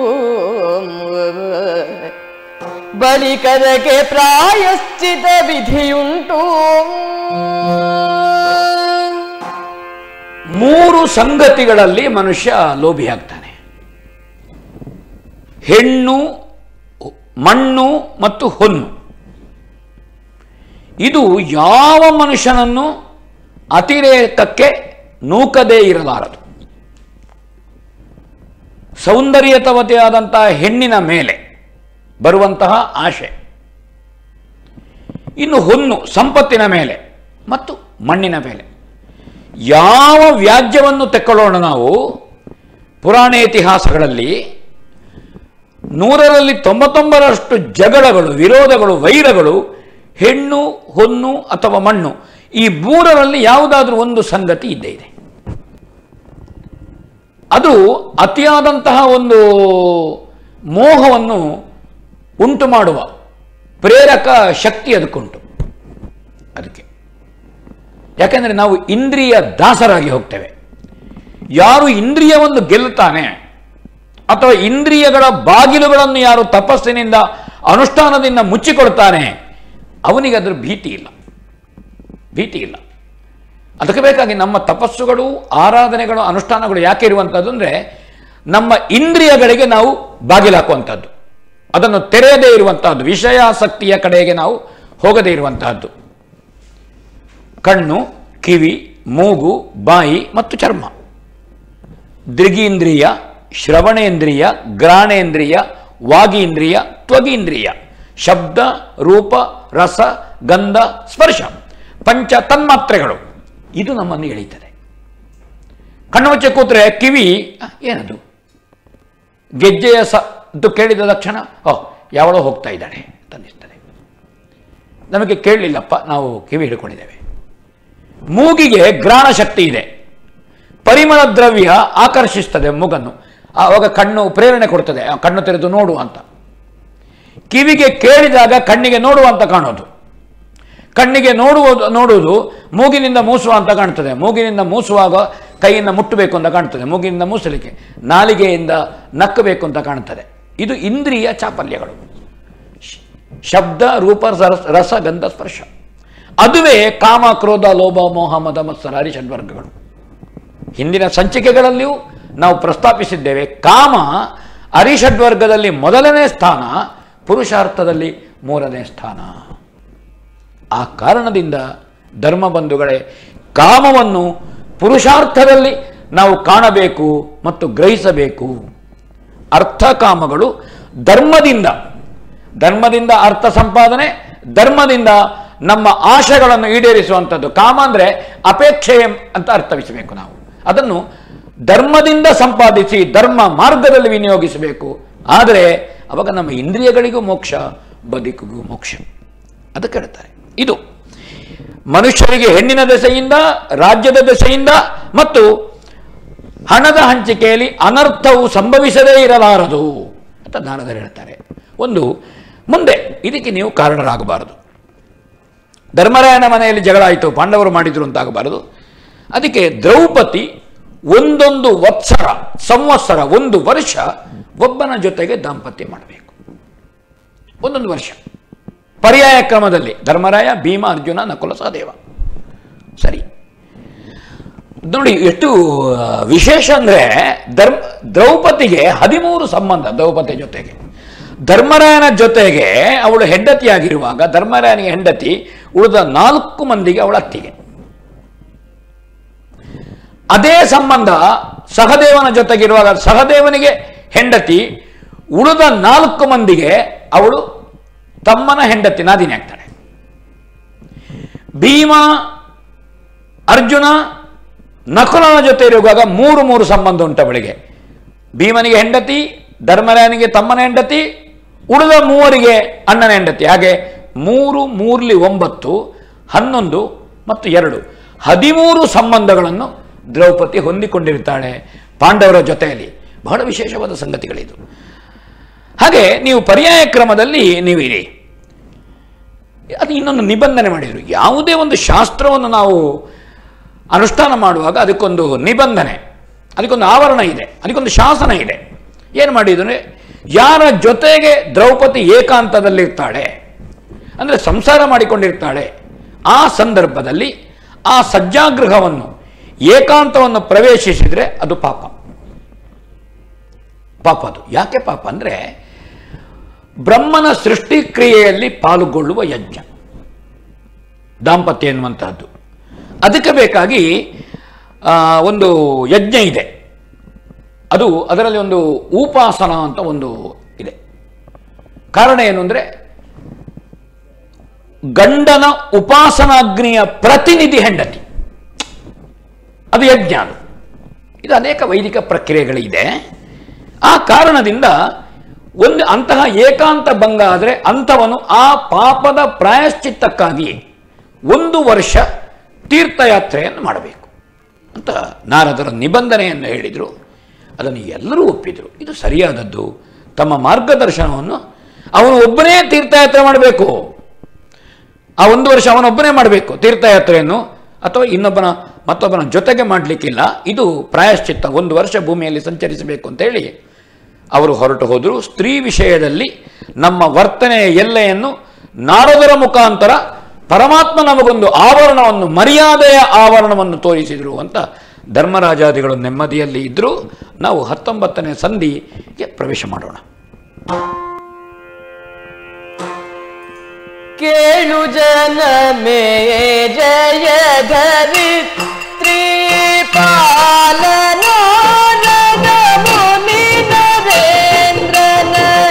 ಬಳಿಕದಕ್ಕೆ ಪ್ರಾಯಶ್ಚಿತ ವಿಧಿಯುಂಟು ಮೂರು ಸಂಗತಿಗಳಲ್ಲಿ ಮನುಷ್ಯ ಲೋಭಿಯಾಗ್ತಾನೆ ಹೆಣ್ಣು ಮಣ್ಣು ಮತ್ತು ಹೊನ್ನು ಇದು ಯಾವ ಮನುಷ್ಯನನ್ನು ಅತಿರೇಕಕ್ಕೆ ನೂಕದೇ ಇರಲಾರದು ಸೌಂದರ್ಯತವತೆಯಾದಂತಹ ಹೆಣ್ಣಿನ ಮೇಲೆ ಬರುವಂತಹ ಆಶೆ ಇನ್ನು ಹೊನ್ನು ಸಂಪತ್ತಿನ ಮೇಲೆ ಮತ್ತು ಮಣ್ಣಿನ ಮೇಲೆ ಯಾವ ವ್ಯಾಜ್ಯವನ್ನು ತೆಕ್ಕೊಳ್ಳೋಣ ನಾವು ಪುರಾಣ ಇತಿಹಾಸಗಳಲ್ಲಿ ನೂರರಲ್ಲಿ ತೊಂಬತ್ತೊಂಬರಷ್ಟು ಜಗಳಗಳು ವಿರೋಧಗಳು ವೈರಗಳು ಹೆಣ್ಣು ಹೊನ್ನು ಅಥವಾ ಮಣ್ಣು ಈ ಮೂರರಲ್ಲಿ ಯಾವುದಾದ್ರೂ ಒಂದು ಸಂಗತಿ ಇದ್ದೇ ಇದೆ ಅದು ಅತಿಯಾದಂತಹ ಒಂದು ಮೋಹವನ್ನು ಉಂಟು ಮಾಡುವ ಪ್ರೇರಕ ಶಕ್ತಿ ಅದಕ್ಕುಂಟು ಅದಕ್ಕೆ ಯಾಕೆಂದರೆ ನಾವು ಇಂದ್ರಿಯ ದಾಸರಾಗಿ ಹೋಗ್ತೇವೆ ಯಾರು ಇಂದ್ರಿಯವನ್ನು ಗೆಲ್ಲುತ್ತಾನೆ ಅಥವಾ ಇಂದ್ರಿಯಗಳ ಬಾಗಿಲುಗಳನ್ನು ಯಾರು ತಪಸ್ಸಿನಿಂದ ಅನುಷ್ಠಾನದಿಂದ ಮುಚ್ಚಿಕೊಳ್ತಾನೆ ಅವನಿಗೆ ಅದರ ಭೀತಿ ಇಲ್ಲ ಭೀತಿ ಇಲ್ಲ ಅದಕ್ಕೆ ಬೇಕಾಗಿ ನಮ್ಮ ತಪಸ್ಸುಗಳು ಆರಾಧನೆಗಳು ಅನುಷ್ಠಾನಗಳು ಯಾಕೆ ಇರುವಂಥದ್ದು ಅಂದರೆ ನಮ್ಮ ಇಂದ್ರಿಯಗಳಿಗೆ ನಾವು ಬಾಗಿಲಾಕುವಂಥದ್ದು ಅದನ್ನು ತೆರೆಯದೇ ಇರುವಂತಹದ್ದು ವಿಷಯಾಸಕ್ತಿಯ ಕಡೆಗೆ ನಾವು ಹೋಗದೇ ಇರುವಂತಹದ್ದು ಕಣ್ಣು ಕಿವಿ ಮೂಗು ಬಾಯಿ ಮತ್ತು ಚರ್ಮ ದೃಗೀಂದ್ರಿಯ ಶ್ರವಣೇಂದ್ರಿಯ ಗ್ರಾಣೇಂದ್ರಿಯ ವಾಗೀಂದ್ರಿಯ ತ್ವಗೀಂದ್ರಿಯ ಶಬ್ದ ರೂಪ ರಸ ಗಂಧ ಸ್ಪರ್ಶ ಪಂಚ ತನ್ಮಾತ್ರೆಗಳು ಇದು ನಮ್ಮನ್ನು ಎಳೀತದೆ ಕಣ್ಣು ಮುಚ್ಚಿ ಕೂತ್ರೆ ಕಿವಿ ಆ, ಏನದು ಗೆಜ್ಜೆಯ ಸದ್ದು ಕೇಳಿದ ತಕ್ಷಣ ಓ ಯಾವಳೋ ಹೋಗ್ತಾ ಇದ್ದಾಳೆ ಅಂತ ಅನ್ನಿಸ್ತದೆ ನಮಗೆ ಕೇಳಲಿಲ್ಲಪ್ಪ ನಾವು ಕಿವಿ ಹಿಡ್ಕೊಂಡಿದ್ದೇವೆ ಮೂಗಿಗೆ ಗ್ರಾಣ ಶಕ್ತಿ ಇದೆ ಪರಿಮಳ ದ್ರವ್ಯ ಆಕರ್ಷಿಸ್ತದೆ ಮೂಗನ್ನು ಆವಾಗ ಕಣ್ಣು ಪ್ರೇರಣೆ ಕೊಡ್ತದೆ ಆ ಕಣ್ಣು ತೆರೆದು ನೋಡು ಅಂತ ಕಿವಿಗೆ ಕೇಳಿದಾಗ ಕಣ್ಣಿಗೆ ನೋಡುವ ಅಂತ ಕಾಣೋದು ಕಣ್ಣಿಗೆ ನೋಡುವುದು ನೋಡುವುದು ಮೂಗಿನಿಂದ ಮೂಸುವ ಅಂತ ಕಾಣ್ತದೆ ಮೂಗಿನಿಂದ ಮೂಸುವಾಗ ಕೈಯಿಂದ ಮುಟ್ಟಬೇಕು ಅಂತ ಕಾಣ್ತದೆ ಮೂಗಿನಿಂದ ಮೂಸಲಿಕ್ಕೆ ನಾಲಿಗೆಯಿಂದ ನಕ್ಕಬೇಕು ಅಂತ ಕಾಣ್ತದೆ ಇದು ಇಂದ್ರಿಯ ಚಾಪಲ್ಯಗಳು ಶ- ಶಬ್ದ ರೂಪ ರಸ ರಸ ಗಂಧ ಸ್ಪರ್ಶ ಅದುವೇ ಕಾಮ ಕ್ರೋಧ ಲೋಭ ಮೋಹ ಮದ ಮತ್ಸರಾರಿ ಷಡ್ವರ್ಗಗಳು ಹಿಂದಿನ ಸಂಚಿಕೆಗಳಲ್ಲಿಯೂ ನಾವು ಪ್ರಸ್ತಾಪಿಸಿದ್ದೇವೆ ಕಾಮ ಅರಿಷಡ್ವರ್ಗದಲ್ಲಿ ಮೊದಲನೇ ಸ್ಥಾನ ಪುರುಷಾರ್ಥದಲ್ಲಿ ಮೂರನೇ ಸ್ಥಾನ ಆ ಕಾರಣದಿಂದ ಧರ್ಮಬಂಧುಗಳೇ ಕಾಮವನ್ನು ಪುರುಷಾರ್ಥದಲ್ಲಿ ನಾವು ಕಾಣಬೇಕು ಮತ್ತು ಗ್ರಹಿಸಬೇಕು ಅರ್ಥಕಾಮಗಳು ಧರ್ಮದಿಂದ ಧರ್ಮದಿಂದ ಅರ್ಥ ಸಂಪಾದನೆ ಧರ್ಮದಿಂದ ನಮ್ಮ ಆಶೆಗಳನ್ನು ಈಡೇರಿಸುವಂಥದ್ದು ಕಾಮ ಅಂದರೆ ಅಪೇಕ್ಷೆ ಅಂತ ಅರ್ಥವಿಸಬೇಕು ನಾವು ಅದನ್ನು ಧರ್ಮದಿಂದ ಸಂಪಾದಿಸಿ ಧರ್ಮ ಮಾರ್ಗದಲ್ಲಿ ವಿನಿಯೋಗಿಸಬೇಕು ಆದರೆ ಅವಾಗ ನಮ್ಮ ಇಂದ್ರಿಯಗಳಿಗೂ ಮೋಕ್ಷ ಬದುಕಿಗೂ ಮೋಕ್ಷ ಅದಕ್ಕೆ ಹೇಳ್ತಾರೆ ಇದು ಮನುಷ್ಯರಿಗೆ ಹೆಣ್ಣಿನ ದೆಸೆಯಿಂದ ರಾಜ್ಯದ ದೆಸೆಯಿಂದ ಮತ್ತು ಹಣದ ಹಂಚಿಕೆಯಲ್ಲಿ ಅನರ್ಥವು ಸಂಭವಿಸದೇ ಇರಲಾರದು ಅಂತ ನಾರದರು ಹೇಳ್ತಾರೆ ಒಂದು ಮುಂದೆ ಇದಕ್ಕೆ ನೀವು ಕಾರಣರಾಗಬಾರದು ಧರ್ಮರಾಯನ ಮನೆಯಲ್ಲಿ ಜಗಳ ಆಯಿತು ಪಾಂಡವರು ಮಾಡಿದ್ರು ಅಂತಾಗಬಾರದು ಅದಕ್ಕೆ ದ್ರೌಪದಿ ಒಂದೊಂದು ವತ್ಸರ ಸಂವತ್ಸರ ಒಂದು ವರ್ಷ ಒಬ್ಬನ ಜೊತೆಗೆ ದಾಂಪತ್ಯ ಮಾಡಬೇಕು ಒಂದೊಂದು ವರ್ಷ ಪರ್ಯಾಯ ಕ್ರಮದಲ್ಲಿ ಧರ್ಮರಾಯ ಭೀಮ ಅರ್ಜುನ ನಕುಲ ಸಹದೇವ ಸರಿ ನೋಡಿ ಎಷ್ಟು ಆ, ವಿಶೇಷ ಅಂದ್ರೆ ಧರ್ಮ ದ್ರೌಪದಿಗೆ ಹದಿಮೂರು ಸಂಬಂಧ ದ್ರೌಪದಿ ಜೊತೆಗೆ ಧರ್ಮರಾಯನ ಜೊತೆಗೆ ಅವಳು ಹೆಂಡತಿಯಾಗಿರುವಾಗ ಧರ್ಮರಾಯನಿಗೆ ಹೆಂಡತಿ ಉಳಿದ ನಾಲ್ಕು ಮಂದಿಗೆ ಅವಳ ಅತ್ತಿಗೆ ಅದೇ ಸಂಬಂಧ ಸಹದೇವನ ಜೊತೆಗಿರುವಾಗ ಸಹದೇವನಿಗೆ ಹೆಂಡತಿ ಉಳಿದ ನಾಲ್ಕು ಮಂದಿಗೆ ಅವಳು ತಮ್ಮನ ಹೆಂಡತಿ ನಾದಿನಿ ಆಗ್ತಾಳೆ ಭೀಮ ಅರ್ಜುನ ನಕುಲನ ಜೊತೆ ಇರುವಾಗ ಮೂರು ಮೂರು ಸಂಬಂಧ ಉಂಟು ಅವಳಿಗೆ ಭೀಮನಿಗೆ ಹೆಂಡತಿ ಧರ್ಮರಾಯನಿಗೆ ತಮ್ಮನ ಹೆಂಡತಿ ಉಳಿದ ಮೂವರಿಗೆ ಅಣ್ಣನ ಹೆಂಡತಿ ಹಾಗೆ ಮೂರು ಮೂರ್ಲಿ ಒಂಬತ್ತು ಹನ್ನೊಂದು ಮತ್ತು ಎರಡು ಹದಿಮೂರು ಸಂಬಂಧಗಳನ್ನು ದ್ರೌಪದಿ ಹೊಂದಿಕೊಂಡಿರ್ತಾಳೆ ಪಾಂಡವರ ಜೊತೆಯಲ್ಲಿ ಬಹಳ ವಿಶೇಷವಾದ ಸಂಗತಿಗಳಿದು ಹಾಗೆ ನೀವು ಪರ್ಯಾಯ ಕ್ರಮದಲ್ಲಿ ನೀವು ಇರಿ ಅದು ಇನ್ನೊಂದು ನಿಬಂಧನೆ ಮಾಡಿದರು ಯಾವುದೇ ಒಂದು ಶಾಸ್ತ್ರವನ್ನು ನಾವು ಅನುಷ್ಠಾನ ಮಾಡುವಾಗ ಅದಕ್ಕೊಂದು ನಿಬಂಧನೆ ಅದಕ್ಕೊಂದು ಆವರಣ ಇದೆ ಅದಕ್ಕೊಂದು ಶಾಸನ ಇದೆ ಏನು ಮಾಡಿದರೆ ಯಾರ ಜೊತೆಗೆ ದ್ರೌಪದಿ ಏಕಾಂತದಲ್ಲಿರ್ತಾಳೆ ಅಂದರೆ ಸಂಸಾರ ಮಾಡಿಕೊಂಡಿರ್ತಾಳೆ ಆ ಸಂದರ್ಭದಲ್ಲಿ ಆ ಸಜ್ಜಾಗೃಹವನ್ನು ಏಕಾಂತವನ್ನು ಪ್ರವೇಶಿಸಿದರೆ ಅದು ಪಾಪ ಪಾಪ ಅದು ಯಾಕೆ ಪಾಪ ಅಂದರೆ ಬ್ರಹ್ಮನ ಸೃಷ್ಟಿ ಕ್ರಿಯೆಯಲ್ಲಿ ಪಾಲ್ಗೊಳ್ಳುವ ಯಜ್ಞ ದಾಂಪತ್ಯ ಎನ್ನುವಂತಹದ್ದು ಅದಕ್ಕೆ ಬೇಕಾಗಿ ಆ, ಒಂದು ಯಜ್ಞ ಇದೆ ಅದು ಅದರಲ್ಲಿ ಒಂದು ಉಪಾಸನ ಅಂತ ಒಂದು ಇದೆ ಕಾರಣ ಏನು ಅಂದರೆ ಗಂಡನ ಉಪಾಸನಾಗ್ನಿಯ ಪ್ರತಿನಿಧಿ ಹೆಂಡತಿ ಅದು ಯಜ್ಞ ಅದು ಇದು ಅನೇಕ ವೈದಿಕ ಪ್ರಕ್ರಿಯೆಗಳಿದೆ ಆ ಕಾರಣದಿಂದ ಒಂದು ಅಂತಹ ಏಕಾಂತ ಭಂಗ ಆದರೆ ಅಂಥವನು ಆ ಪಾಪದ ಪ್ರಾಯಶ್ಚಿತ್ತಕ್ಕಾಗಿ ಒಂದು ವರ್ಷ ತೀರ್ಥಯಾತ್ರೆಯನ್ನು ಮಾಡಬೇಕು ಅಂತ ನಾರದರ ನಿಬಂಧನೆಯನ್ನು ಹೇಳಿದರು ಅದನ್ನು ಎಲ್ಲರೂ ಒಪ್ಪಿದರು ಇದು ಸರಿಯಾದದ್ದು ತಮ್ಮ ಮಾರ್ಗದರ್ಶನವನ್ನು ಅವನು ಒಬ್ಬನೇ ತೀರ್ಥಯಾತ್ರೆ ಮಾಡಬೇಕು ಆ ಒಂದು ವರ್ಷ ಅವನೊಬ್ಬನೇ ಮಾಡಬೇಕು ತೀರ್ಥಯಾತ್ರೆಯನ್ನು ಅಥವಾ ಇನ್ನೊಬ್ಬನ ಮತ್ತೊಬ್ಬನ ಜೊತೆಗೆ ಮಾಡಲಿಕ್ಕಿಲ್ಲ ಇದು ಪ್ರಾಯಶ್ಚಿತ್ತ ಒಂದು ವರ್ಷ ಭೂಮಿಯಲ್ಲಿ ಸಂಚರಿಸಬೇಕು ಅಂತೇಳಿ ಅವರು ಹೊರಟು ಹೋದರು ಸ್ತ್ರೀ ವಿಷಯದಲ್ಲಿ ನಮ್ಮ ವರ್ತನೆಯ ಎಲ್ಲೆಯನ್ನು ನಾರದರ ಮುಖಾಂತರ ಪರಮಾತ್ಮ ನಮಗೊಂದು ಆವರಣವನ್ನು ಮರ್ಯಾದೆಯ ಆವರಣವನ್ನು ತೋರಿಸಿದರು ಅಂತ ಧರ್ಮರಾಜಾದಿಗಳು ನೆಮ್ಮದಿಯಲ್ಲಿ ಇದ್ದರೂ ನಾವು ಹತ್ತೊಂಬತ್ತನೇ ಸಂಧಿಗೆ ಪ್ರವೇಶ ಮಾಡೋಣ ಕೇಳು ಜನಮೇ ಜಯ ಧರಿತ್ರಿ ಪಾಲನೋ ಮುನಿ ನರೇಂದ್ರನ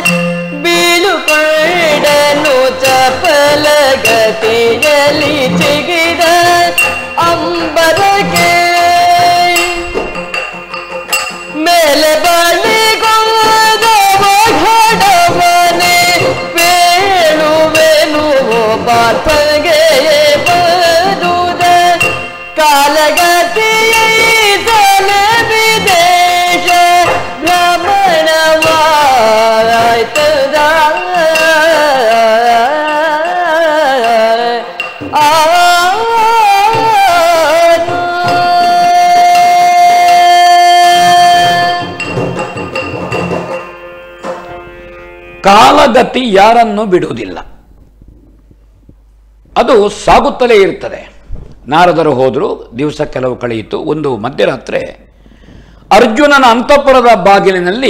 ಬೀಳುಪಡನು ಚಪಲ ಗತಿಯಲ್ಲಿ ಚಿಗಿದ ಅಂಬರಗೆ ಮೇಲೆ ಬಳಿಗೊಂದವಘಡಮನೆ ಬೇಳುವೆನು ಪಾರ್ಥಗೆ ಬದುದ ಕಾಲಗತಿಯೈತಲ ವಿದೇಶ ಭ್ರಮಣವಾಯ್ತದ ಕಾಲಗತಿ ಯಾರನ್ನು ಬಿಡುವುದಿಲ್ಲ ಅದು ಸಾಗುತ್ತಲೇ ಇರ್ತದೆ ನಾರದರು ಹೋದರು ದಿವಸ ಕೆಲವು ಕಳೆಯಿತು ಒಂದು ಮಧ್ಯರಾತ್ರಿ ಅರ್ಜುನನ ಅಂತಃಪುರದ ಬಾಗಿಲಿನಲ್ಲಿ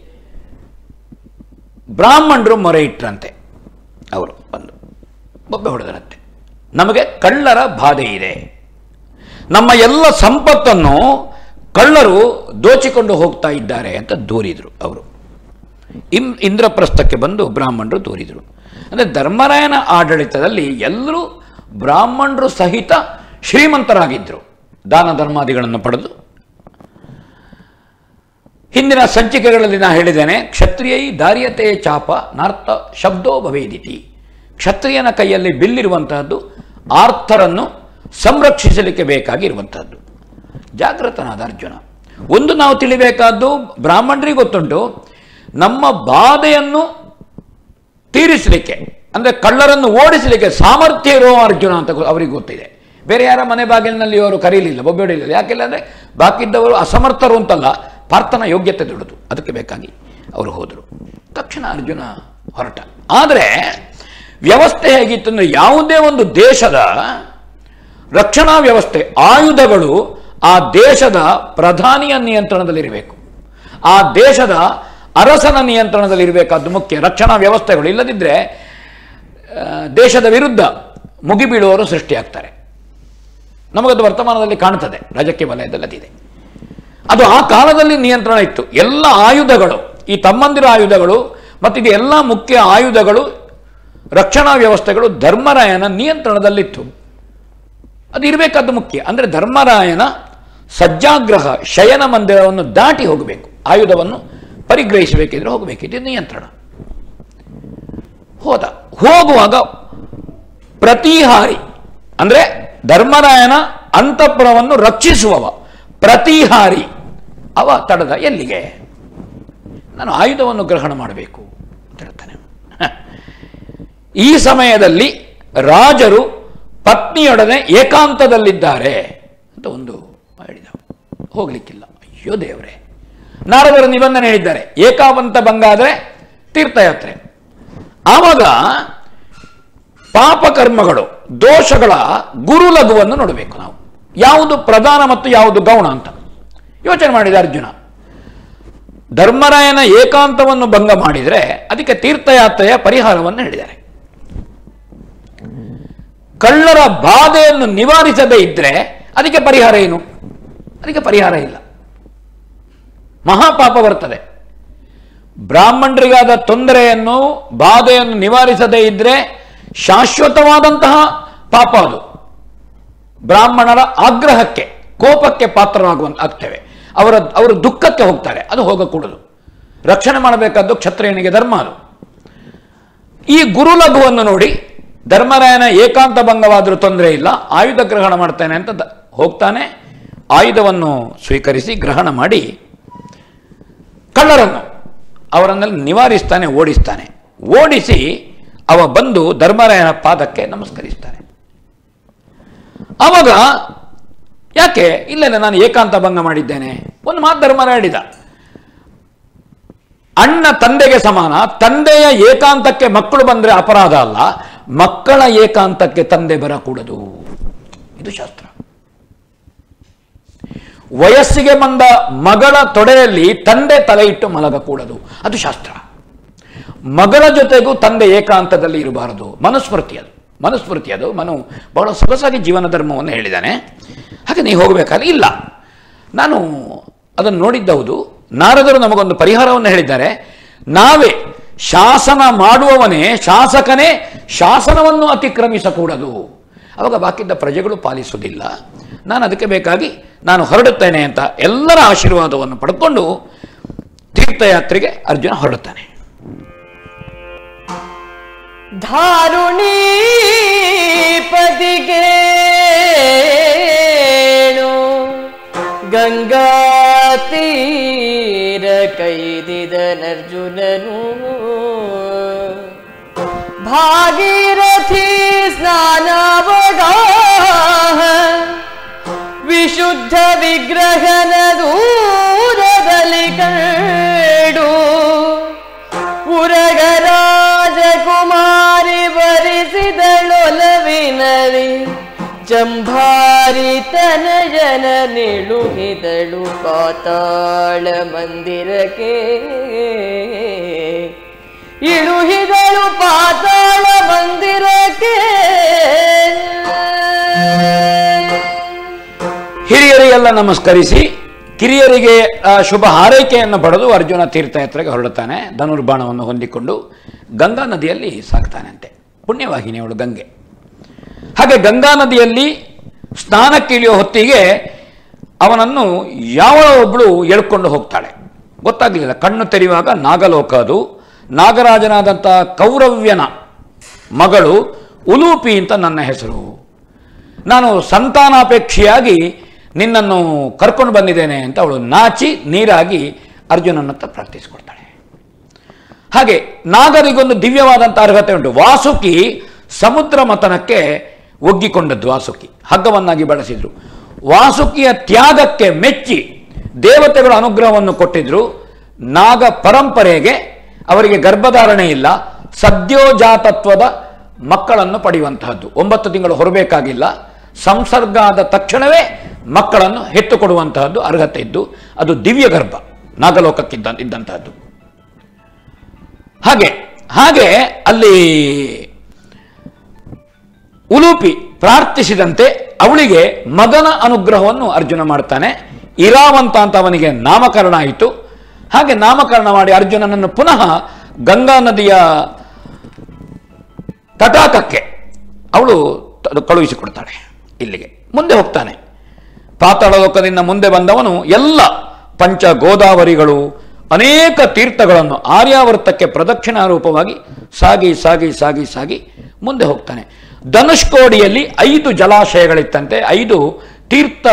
ಬ್ರಾಹ್ಮಣರು ಮೊರೆ ಇಟ್ರಂತೆ ಅವರು ಬಂದು ಬೊಬ್ಬೆ ಹೊಡೆದರಂತೆ ನಮಗೆ ಕಳ್ಳರ ಬಾಧೆ ಇದೆ ನಮ್ಮ ಎಲ್ಲ ಸಂಪತ್ತನ್ನು ಕಳ್ಳರು ದೋಚಿಕೊಂಡು ಹೋಗ್ತಾ ಇದ್ದಾರೆ ಅಂತ ದೂರಿದರು ಅವರು ಇಂ ಇಂದ್ರಪ್ರಸ್ಥಕ್ಕೆ ಬಂದು ಬ್ರಾಹ್ಮಣರು ದೂರಿದರು ಅಂದರೆ ಧರ್ಮರಾಯನ ಆಡಳಿತದಲ್ಲಿ ಎಲ್ಲರೂ ಬ್ರಾಹ್ಮಣರು ಸಹಿತ ಶ್ರೀಮಂತರಾಗಿದ್ದರು ದಾನ ಧರ್ಮಾದಿಗಳನ್ನು ಪಡೆದು ಹಿಂದಿನ ಸಂಚಿಕೆಗಳಲ್ಲಿ ನಾನು ಹೇಳಿದ್ದೇನೆ ಕ್ಷತ್ರಿಯೈ ದಾರ್ಯತೆ ಚಾಪ ನಾರ್ಥ ಶಬ್ದೋ ಭವೇದಿತಿ ಕ್ಷತ್ರಿಯನ ಕೈಯಲ್ಲಿ ಬಿಲ್ಲಿರುವಂತಹದ್ದು ಆರ್ಥರನ್ನು ಸಂರಕ್ಷಿಸಲಿಕ್ಕೆ ಬೇಕಾಗಿರುವಂತಹದ್ದು ಜಾಗೃತನಾದ ಅರ್ಜುನ ಒಂದು ನಾವು ತಿಳಿಬೇಕಾದ್ದು ಬ್ರಾಹ್ಮಣರಿಗೆ ಗೊತ್ತುಂಟು ನಮ್ಮ ಬಾಧೆಯನ್ನು ತೀರಿಸಲಿಕ್ಕೆ ಅಂದರೆ ಕಳ್ಳರನ್ನು ಓಡಿಸಲಿಕ್ಕೆ ಸಾಮರ್ಥ್ಯ ಇರುವ ಅರ್ಜುನ ಅಂತ ಗೊ- ಅವರಿಗೆ ಗೊತ್ತಿದೆ ಬೇರೆ ಯಾರ ಮನೆ ಬಾಗಿಲಿನಲ್ಲಿ ಅವರು ಕರೀಲಿಲ್ಲ ಬೊಬ್ಬೆ ಹೊಡಿಲಿಲ್ಲ ಯಾಕೆಲ್ಲ ಅಂದರೆ ಬಾಕಿದ್ದವರು ಅಸಮರ್ಥರು ಅಂತಲ್ಲ ಪಾರ್ಥನ ಯೋಗ್ಯತೆ ದೊಡ್ಡದು ಅದಕ್ಕೆ ಬೇಕಾಗಿ ಅವರು ಹೋದರು ತಕ್ಷಣ ಅರ್ಜುನ ಹೊರಟ ಆದರೆ ವ್ಯವಸ್ಥೆ ಹೇಗಿತ್ತು ಅಂದರೆ ಯಾವುದೇ ಒಂದು ದೇಶದ ರಕ್ಷಣಾ ವ್ಯವಸ್ಥೆ ಆಯುಧಗಳು ಆ ದೇಶದ ಪ್ರಧಾನಿಯ ನಿಯಂತ್ರಣದಲ್ಲಿರಬೇಕು ಆ ದೇಶದ ಅರಸನ ನಿಯಂತ್ರಣದಲ್ಲಿರಬೇಕಾದ್ದು ಮುಖ್ಯ ರಕ್ಷಣಾ ವ್ಯವಸ್ಥೆಗಳು ಇಲ್ಲದಿದ್ದರೆ ಆ, ದೇಶದ ವಿರುದ್ಧ ಮುಗಿಬೀಳುವವರು ಸೃಷ್ಟಿಯಾಗ್ತಾರೆ ನಮಗದು ವರ್ತಮಾನದಲ್ಲಿ ಕಾಣ್ತದೆ ರಾಜಕೀಯ ವಲಯದಲ್ಲಿ ಅದಿದೆ ಅದು ಆ ಕಾಲದಲ್ಲಿ ನಿಯಂತ್ರಣ ಇತ್ತು ಎಲ್ಲ ಆಯುಧಗಳು ಈ ತಮ್ಮಂದಿರ ಆಯುಧಗಳು ಮತ್ತು ಇದು ಎಲ್ಲ ಮುಖ್ಯ ಆಯುಧಗಳು ರಕ್ಷಣಾ ವ್ಯವಸ್ಥೆಗಳು ಧರ್ಮರಾಯನ ನಿಯಂತ್ರಣದಲ್ಲಿತ್ತು ಅದು ಇರಬೇಕಾದ್ದು ಮುಖ್ಯ ಅಂದರೆ ಧರ್ಮರಾಯನ ಸಜ್ಜಾಗ್ರಹ ಶಯನ ಮಂದಿರವನ್ನು ದಾಟಿ ಹೋಗಬೇಕು ಆಯುಧವನ್ನು ಪರಿಗ್ರಹಿಸಬೇಕಿದ್ರೆ ಹೋಗಬೇಕಿದೆ ನಿಯಂತ್ರಣ ಹೋದ ಹೋಗುವಾಗ ಪ್ರತಿಹಾರಿ ಅಂದರೆ ಧರ್ಮರಾಯನ ಅಂತಃಪುರವನ್ನು ರಕ್ಷಿಸುವವ ಪ್ರತಿಹಾರಿ ಅವ ತಡದ ಎಲ್ಲಿಗೆ ನಾನು ಆಯುಧವನ್ನು ಗ್ರಹಣ ಮಾಡಬೇಕು ಅಂತ ಹೇಳ್ತಾನೆ ಹ. ಈ ಸಮಯದಲ್ಲಿ ರಾಜರು ಪತ್ನಿಯೊಡನೆ ಏಕಾಂತದಲ್ಲಿದ್ದಾರೆ ಅಂತ ಒಂದು ಹೇಳಿದ ಹೋಗ್ಲಿಕ್ಕಿಲ್ಲ ಅಯ್ಯೋ ದೇವರೇ ನಾರದರ ನಿಬಂಧನೆ ಹೇಳಿದ್ದಾರೆ ಏಕಾವಂತ ಭಂಗ ಆದರೆ ತೀರ್ಥಯಾತ್ರೆ ಆವಾಗ ಪಾಪಕರ್ಮಗಳು ದೋಷಗಳ ಗುರುಲಘುವನ್ನು ನೋಡಬೇಕು ನಾವು ಯಾವುದು ಪ್ರಧಾನ ಮತ್ತು ಯಾವುದು ಗೌಣ ಅಂತ ಯೋಚನೆ ಮಾಡಿದ ಅರ್ಜುನ ಧರ್ಮರಾಯನ ಏಕಾಂತವನ್ನು ಭಂಗ ಮಾಡಿದರೆ ಅದಕ್ಕೆ ತೀರ್ಥಯಾತ್ರೆಯ ಪರಿಹಾರವನ್ನು ಹೇಳಿದ್ದಾರೆ ಕಳ್ಳರ ಬಾಧೆಯನ್ನು ನಿವಾರಿಸದೇ ಇದ್ರೆ ಅದಕ್ಕೆ ಪರಿಹಾರ ಏನು ಅದಕ್ಕೆ ಪರಿಹಾರ ಇಲ್ಲ ಮಹಾಪಾಪ ಬರ್ತದೆ ಬ್ರಾಹ್ಮಣರಿಗಾದ ತೊಂದರೆಯನ್ನು ಬಾಧೆಯನ್ನು ನಿವಾರಿಸದೇ ಇದ್ರೆ ಶಾಶ್ವತವಾದಂತಹ ಪಾಪ ಅದು ಬ್ರಾಹ್ಮಣರ ಆಗ್ರಹಕ್ಕೆ ಕೋಪಕ್ಕೆ ಪಾತ್ರರಾಗುವಂತ ಆಗ್ತೇವೆ ಅವರ ಅವರು ದುಃಖಕ್ಕೆ ಹೋಗ್ತಾರೆ ಅದು ಹೋಗಕೂಡದು ರಕ್ಷಣೆ ಮಾಡಬೇಕಾದ್ದು ಕ್ಷತ್ರಿಯನಿಗೆ ಧರ್ಮ ಅದು ಈ ಗುರುಲಘುವನ್ನು ನೋಡಿ ಧರ್ಮರಾಯನ ಏಕಾಂತ ಭಂಗವಾದರೂ ತೊಂದರೆ ಇಲ್ಲ ಆಯುಧ ಗ್ರಹಣ ಮಾಡ್ತಾನೆ ಅಂತ ದ- ಹೋಗ್ತಾನೆ ಆಯುಧವನ್ನು ಸ್ವೀಕರಿಸಿ ಗ್ರಹಣ ಮಾಡಿ ಕಳ್ಳರನ್ನು ಅವರನ್ನೆಲ್ಲ ನಿವಾರಿಸ್ತಾನೆ ಓಡಿಸ್ತಾನೆ ಓಡಿಸಿ ಅವ ಬಂದು ಧರ್ಮರಾಯನ ಪಾದಕ್ಕೆ ನಮಸ್ಕರಿಸ್ತಾನೆ ಅವಾಗ ಯಾಕೆ ಇಲ್ಲ ಇಲ್ಲ ನಾನು ಏಕಾಂತ ಭಂಗ ಮಾಡಿದ್ದೇನೆ ಒಂದು ಮಾತು ಧರ್ಮರಾಯ ಹೇಳಿದ ಅಣ್ಣ ತಂದೆಗೆ ಸಮಾನ ತಂದೆಯ ಏಕಾಂತಕ್ಕೆ ಮಕ್ಕಳು ಬಂದರೆ ಅಪರಾಧ ಅಲ್ಲ ಮಕ್ಕಳ ಏಕಾಂತಕ್ಕೆ ತಂದೆ ಬರಕೂಡದು ಇದು ಶಾಸ್ತ್ರ ವಯಸ್ಸಿಗೆ ಬಂದ ಮಗಳ ತೊಡೆಯಲ್ಲಿ ತಂದೆ ತಲೆ ಇಟ್ಟು ಮಲಗಕೂಡದು ಅದು ಶಾಸ್ತ್ರ ಮಗಳ ಜೊತೆಗೂ ತಂದೆ ಏಕಾಂತದಲ್ಲಿ ಇರಬಾರದು ಮನುಸ್ಮೃತಿ ಅದು ಮನುಸ್ಮೃತಿ ಅದು ಮನು ಬಹಳ ಸೊಗಸಾಗಿ ಜೀವನ ಧರ್ಮವನ್ನು ಹೇಳಿದ್ದಾನೆ ಹಾಗೆ ನೀವು ಹೋಗಬೇಕಾದ್ರೆ ಇಲ್ಲ ನಾನು ಅದನ್ನು ನೋಡಿದ್ದೌದು ನಾರದರು ನಮಗೊಂದು ಪರಿಹಾರವನ್ನು ಹೇಳಿದ್ದಾರೆ ನಾವೇ ಶಾಸನ ಮಾಡುವವನೇ ಶಾಸಕನೇ ಶಾಸನವನ್ನು ಅತಿಕ್ರಮಿಸಕೂಡದು ಅವಾಗ ಬಾಕಿದ್ದ ಪ್ರಜೆಗಳು ಪಾಲಿಸುವುದಿಲ್ಲ ನಾನು ಅದಕ್ಕೆ ಬೇಕಾಗಿ ನಾನು ಹೊರಡುತ್ತೇನೆ ಅಂತ ಎಲ್ಲರ ಆಶೀರ್ವಾದವನ್ನು ಪಡ್ಕೊಂಡು ತೀರ್ಥಯಾತ್ರೆಗೆ ಅರ್ಜುನ ಹೊರಡುತ್ತಾನೆ ಧಾರುಣಿ ಪದಿಗೇಣು ಗಂಗಾ ತೀರ ಕೈದಿದನರ್ಜುನನು ಭಾಗೀರಥಿ ಸ್ನಾನವಗಾಹ ವಿಶುದ್ಧ ವಿಗ್ರಹನ ದೂರದಲ್ಲಿ ಕಂಡು ಉರಗರಾಜಕುಮಾರಿ ಬರಿಸಿದಳೊಲವಿನಲಿ ಜಂಭಾರಿ ತನಯನ ನಿಳುಹಿದಳು ಪಾತಾಳ ಮಂದಿರಕ್ಕೆ ಇಳುಹಿದಳು ಪಾತಾಳ ಮಂದಿರಕ್ಕೆ ಹಿರಿಯರಿಗೆಲ್ಲ ನಮಸ್ಕರಿಸಿ ಕಿರಿಯರಿಗೆ ಆ, ಶುಭ ಹಾರೈಕೆಯನ್ನು ಪಡೆದು ಅರ್ಜುನ ತೀರ್ಥಯಾತ್ರೆಗೆ ಹೊರಡುತ್ತಾನೆ ಧನುರ್ಬಾಣವನ್ನು ಹೊಂದಿಕೊಂಡು ಗಂಗಾ ನದಿಯಲ್ಲಿ ಸಾಕ್ತಾನೆ ಅಂತೆ ಪುಣ್ಯವಾಹಿನಿ ಅವಳು ಗಂಗೆ ಹಾಗೆ ಗಂಗಾ ನದಿಯಲ್ಲಿ ಸ್ನಾನಕ್ಕೆ ಇಳಿಯೋ ಹೊತ್ತಿಗೆ ಅವನನ್ನು ಯಾವಳ ಒಬ್ಬಳು ಎಳ್ಕೊಂಡು ಹೋಗ್ತಾಳೆ ಗೊತ್ತಾಗಲಿಲ್ಲ ಕಣ್ಣು ತೆರೆಯುವಾಗ ನಾಗಲೋಕ ಅದು ನಾಗರಾಜನಾದಂಥ ಕೌರವ್ಯನ ಮಗಳು ಉಲೂಪಿ ಅಂತ ನನ್ನ ಹೆಸರು ನಾನು ಸಂತಾನಾಪೇಕ್ಷಿಯಾಗಿ ನಿನ್ನನ್ನು ಕರ್ಕೊಂಡು ಬಂದಿದ್ದೇನೆ ಅಂತ ಅವಳು ನಾಚಿ ನೀರಾಗಿ ಅರ್ಜುನನತ್ತ ಪ್ರಾರ್ಥಿಸಿಕೊಡ್ತಾಳೆ ಹಾಗೆ ನಾಗರಿಗೊಂದು ದಿವ್ಯವಾದಂಥ ಅರ್ಹತೆ ಉಂಟು ವಾಸುಕಿ ಸಮುದ್ರ ಮತನಕ್ಕೆ ಒಗ್ಗಿಕೊಂಡದ್ದು ವಾಸುಕಿ ಹಗ್ಗವನ್ನಾಗಿ ಬಳಸಿದ್ರು ವಾಸುಕಿಯ ತ್ಯಾಗಕ್ಕೆ ಮೆಚ್ಚಿ ದೇವತೆಗಳ ಅನುಗ್ರಹವನ್ನು ಕೊಟ್ಟಿದ್ರು ನಾಗ ಪರಂಪರೆಗೆ ಅವರಿಗೆ ಗರ್ಭಧಾರಣೆ ಇಲ್ಲ ಸದ್ಯೋಜಾತತ್ವದ ಮಕ್ಕಳನ್ನು ಪಡೆಯುವಂತಹದ್ದು ಒಂಬತ್ತು ತಿಂಗಳು ಹೊರಬೇಕಾಗಿಲ್ಲ ಸಂಸರ್ಗ ಆದ ತಕ್ಷಣವೇ ಮಕ್ಕಳನ್ನು ಹೆತ್ತು ಕೊಡುವಂತಹದ್ದು ಅರ್ಹತೆ ಇದ್ದು ಅದು ದಿವ್ಯ ಗರ್ಭ ನಾಗಲೋಕಕ್ಕಿದ್ದ ಇದ್ದಂತಹದ್ದು ಹಾಗೆ ಹಾಗೆ ಅಲ್ಲಿ ಉಲೂಪಿ ಪ್ರಾರ್ಥಿಸಿದಂತೆ ಅವಳಿಗೆ ಮಗನ ಅನುಗ್ರಹವನ್ನು ಅರ್ಜುನ ಮಾಡ್ತಾನೆ ಇರಾವಂತ ಅಂತ ಅವನಿಗೆ ನಾಮಕರಣ ಆಯಿತು ಹಾಗೆ ನಾಮಕರಣ ಮಾಡಿ ಅರ್ಜುನನನ್ನು ಪುನಃ ಗಂಗಾ ನದಿಯ ತಟಾಕಕ್ಕೆ ಅವಳು ತ- ಕಳುಹಿಸಿಕೊಡ್ತಾಳೆ ಇಲ್ಲಿಗೆ ಮುಂದೆ ಹೋಗ್ತಾನೆ ಪಾತಾಳ ಲೋಕದಿಂದ ಮುಂದೆ ಬಂದವನು ಎಲ್ಲ ಪಂಚ ಗೋದಾವರಿಗಳು ಅನೇಕ ತೀರ್ಥಗಳನ್ನು ಆರ್ಯಾವರ್ತಕ್ಕೆ ಪ್ರದಕ್ಷಿಣಾ ರೂಪವಾಗಿ ಸಾಗಿ ಸಾಗಿ ಸಾಗಿ ಸಾಗಿ ಮುಂದೆ ಹೋಗ್ತಾನೆ ಧನುಷ್ಕೋಡಿಯಲ್ಲಿ ಐದು ಜಲಾಶಯಗಳಿತ್ತಂತೆ ಐದು ತೀರ್ಥ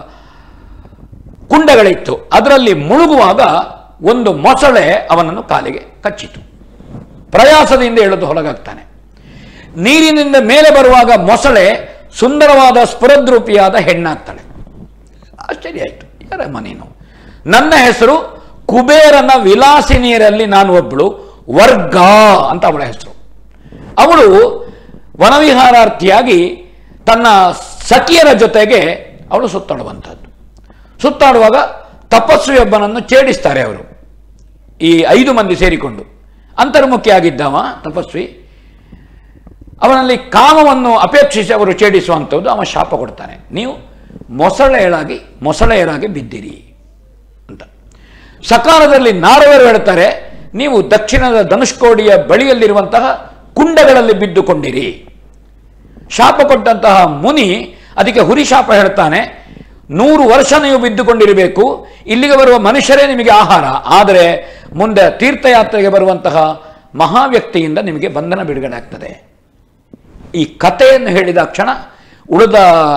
ಕುಂಡಗಳಿತ್ತು ಅದರಲ್ಲಿ ಮುಳುಗುವಾಗ ಒಂದು ಮೊಸಳೆ ಅವನನ್ನು ಕಾಲಿಗೆ ಕಚ್ಚಿತು ಪ್ರಯಾಸದಿಂದ ಎಳೆದು ಹೊರಗಾಗ್ತಾನೆ ನೀರಿನಿಂದ ಮೇಲೆ ಬರುವಾಗ ಮೊಸಳೆ ಸುಂದರವಾದ ಸ್ಫುರದ್ರೂಪಿಯಾದ ಹೆಣ್ಣಾಗ್ತಾಳೆ ಆಶ್ಚರ್ಯ ಆಯಿತು ಯಾರಮ್ಮ ನೀನು ನನ್ನ ಹೆಸರು ಕುಬೇರನ ವಿಲಾಸಿನಿಯರಲ್ಲಿ ನಾನು ಒಬ್ಬಳು ವರ್ಗ ಅಂತ ಅವಳ ಹೆಸರು ಅವಳು ವನವಿಹಾರಾರ್ಥಿಯಾಗಿ ತನ್ನ ಸಖಿಯರ ಜೊತೆಗೆ ಅವಳು ಸುತ್ತಾಡುವಂಥದ್ದು ಸುತ್ತಾಡುವಾಗ ತಪಸ್ವಿಯೊಬ್ಬನನ್ನು ಛೇಡಿಸ್ತಾರೆ ಅವರು ಈ ಐದು ಮಂದಿ ಸೇರಿಕೊಂಡು ಅಂತರ್ಮುಖಿಯಾಗಿದ್ದವ ತಪಸ್ವಿ ಅವನಲ್ಲಿ ಕಾಮವನ್ನು ಅಪೇಕ್ಷಿಸಿ ಅವರು ಛೇಡಿಸುವಂಥದ್ದು ಅವ ಶಾಪ ಕೊಡ್ತಾನೆ ನೀವು ಮೊಸಳೆಯರಾಗಿ ಮೊಸಳೆಯರಾಗಿ ಬಿದ್ದಿರಿ ಅಂತ ಸಕಾಲದಲ್ಲಿ ನಾರವರು ಹೇಳ್ತಾರೆ ನೀವು ದಕ್ಷಿಣದ ಧನುಷ್ಕೋಡಿಯ ಬಳಿಯಲ್ಲಿರುವಂತಹ ಕುಂಡಗಳಲ್ಲಿ ಬಿದ್ದುಕೊಂಡಿರಿ ಶಾಪ ಕೊಟ್ಟಂತಹ ಮುನಿ ಅದಕ್ಕೆ ಹುರಿ ಶಾಪ ಹೇಳ್ತಾನೆ ನೂರು ವರ್ಷ ನೀವು ಬಿದ್ದುಕೊಂಡಿರಬೇಕು ಇಲ್ಲಿಗೆ ಬರುವ ಮನುಷ್ಯರೇ ನಿಮಗೆ ಆಹಾರ ಆದರೆ ಮುಂದೆ ತೀರ್ಥಯಾತ್ರೆಗೆ ಬರುವಂತಹ ಮಹಾವ್ಯಕ್ತಿಯಿಂದ ನಿಮಗೆ ಬಂಧನ ಬಿಡುಗಡೆ ಆಗ್ತದೆ ಈ ಕಥೆಯನ್ನು ಹೇಳಿದ ಕ್ಷಣ ಉಳಿದ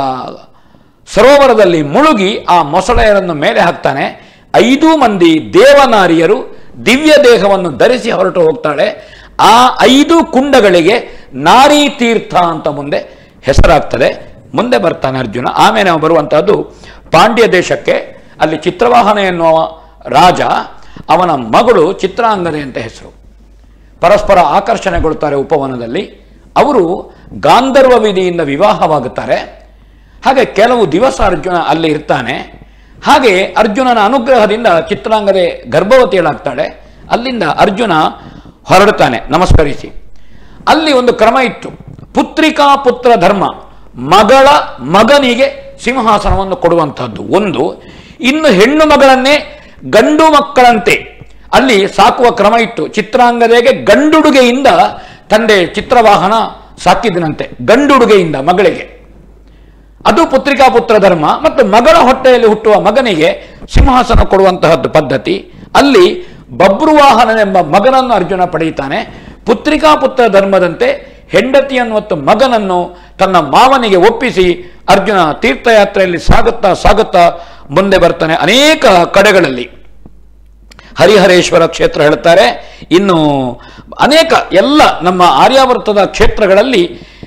ಸರೋವರದಲ್ಲಿ ಮುಳುಗಿ ಆ ಮೊಸಳೆಯರನ್ನು ಮೇಲೆ ಹಾಕ್ತಾನೆ ಐದು ಮಂದಿ ದೇವನಾರಿಯರು ದಿವ್ಯ ದೇಹವನ್ನು ಧರಿಸಿ ಹೊರಟು ಹೋಗ್ತಾಳೆ ಆ ಐದು ಕುಂಡಗಳಿಗೆ ನಾರಿ ತೀರ್ಥ ಅಂತ ಮುಂದೆ ಹೆಸರಾಗ್ತದೆ ಮುಂದೆ ಬರ್ತಾನೆ ಅರ್ಜುನ ಆಮೇಲೆ ಅವ ಬರುವಂತಹದ್ದು ಪಾಂಡ್ಯ ದೇಶಕ್ಕೆ ಅಲ್ಲಿ ಚಿತ್ರವಾಹನ ಎನ್ನುವ ರಾಜ ಅವನ ಮಗಳು ಚಿತ್ರಾಂಗದೆ ಅಂತ ಹೆಸರು ಪರಸ್ಪರ ಆಕರ್ಷಣೆಗೊಳ್ತಾರೆ ಉಪವನದಲ್ಲಿ ಅವರು ಗಾಂಧರ್ವ ವಿಧಿಯಿಂದ ವಿವಾಹವಾಗುತ್ತಾರೆ ಹಾಗೆ ಕೆಲವು ದಿವಸ ಅರ್ಜುನ ಅಲ್ಲಿ ಇರ್ತಾನೆ ಹಾಗೆ ಅರ್ಜುನನ ಅನುಗ್ರಹದಿಂದ ಚಿತ್ರಾಂಗದೆ ಗರ್ಭವತಿಯಳಾಗ್ತಾಳೆ ಅಲ್ಲಿಂದ ಅರ್ಜುನ ಹೊರಡ್ತಾನೆ ನಮಸ್ಕರಿಸಿ ಅಲ್ಲಿ ಒಂದು ಕ್ರಮ ಇತ್ತು ಪುತ್ರಿಕಾ ಪುತ್ರ ಧರ್ಮ ಮಗಳ ಮಗನಿಗೆ ಸಿಂಹಾಸನವನ್ನು ಕೊಡುವಂತಹದ್ದು ಒಂದು ಇನ್ನು ಹೆಣ್ಣು ಮಗಳನ್ನೇ ಗಂಡು ಮಕ್ಕಳಂತೆ ಅಲ್ಲಿ ಸಾಕುವ ಕ್ರಮ ಇತ್ತು ಚಿತ್ರಾಂಗದೆಗೆ ಗಂಡುಡುಗೆಯಿಂದ ತಂದೆ ಚಿತ್ರವಾಹನ ಸಾಕಿದನಂತೆ ಗಂಡುಡುಗೆಯಿಂದ ಮಗಳಿಗೆ ಅದು ಪುತ್ರಿಕಾ ಪುತ್ರ ಧರ್ಮ ಮತ್ತು ಮಗಳ ಹೊಟ್ಟೆಯಲ್ಲಿ ಹುಟ್ಟುವ ಮಗನಿಗೆ ಸಿಂಹಾಸನ ಕೊಡುವಂತಹದ್ದು ಪದ್ಧತಿ ಅಲ್ಲಿ ಬಬ್ರುವಾಹನನೆಂಬ ಮಗನನ್ನು ಅರ್ಜುನ ಪಡೆಯುತ್ತಾನೆ ಪುತ್ರಿಕಾ ಪುತ್ರ ಧರ್ಮದಂತೆ ಹೆಂಡತಿಯನ್ನು ಮತ್ತು ಮಗನನ್ನು ತನ್ನ ಮಾವನಿಗೆ ಒಪ್ಪಿಸಿ ಅರ್ಜುನ ತೀರ್ಥಯಾತ್ರೆಯಲ್ಲಿ ಸಾಗುತ್ತಾ ಸಾಗುತ್ತಾ ಮುಂದೆ ಬರ್ತಾನೆ ಅನೇಕ ಕಡೆಗಳಲ್ಲಿ ಹರಿಹರೇಶ್ವರ ಕ್ಷೇತ್ರ ಹೇಳ್ತಾರೆ ಇನ್ನು ಅನೇಕ ಎಲ್ಲ ನಮ್ಮ ಆರ್ಯಾವರ್ತದ ಕ್ಷೇತ್ರಗಳಲ್ಲಿ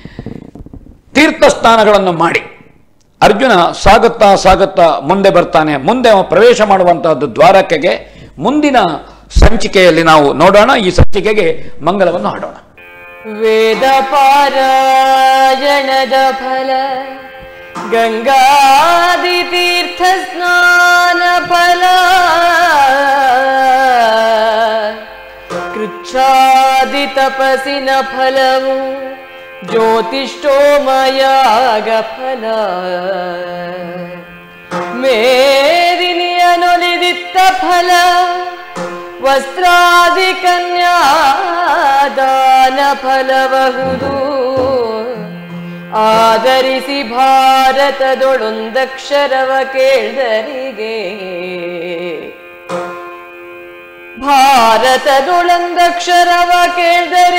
ತೀರ್ಥಸ್ಥಾನಗಳನ್ನು ಮಾಡಿ ಅರ್ಜುನ ಸಾಗುತ್ತಾ ಸಾಗುತ್ತಾ ಮುಂದೆ ಬರ್ತಾನೆ ಮುಂದೆ ಅವ ಪ್ರವೇಶ ಮಾಡುವಂತಹದ್ದು ದ್ವಾರಕೆಗೆ ಮುಂದಿನ ಸಂಚಿಕೆಯಲ್ಲಿ ನಾವು ನೋಡೋಣ ಈ ಸಂಚಿಕೆಗೆ ಮಂಗಲವನ್ನು ಹಾಡೋಣ ವೇದ ಪಾರಾಯಣದ ಫಲ ಗಂಗಾದಿ ತೀರ್ಥ ಸ್ನಾನ ಫಲ ಕೃಚ್ಛಾದಿ ತಪಸ್ಸಿನ ಫಲವು ಜ್ಯೋತಿಷ್ಠೋಮಯಾಗ ಫಲ ಮೇದಿನಿಯನೊಲಿದಿತ್ತ ಫಲ ವಸ್ತ್ರಾದಿ ಕನ್ಯಾದಾನ ಫಲಬಹುದು ಆಧರಿಸಿ ಭಾರತದೊಳೊಂದಕ್ಷರವ ಕೇಳ್ದರಿಗೆ ಭಾರತದೊಳೊಂದಕ್ಷರವ ಕೇಳ್ದರಿಗೆ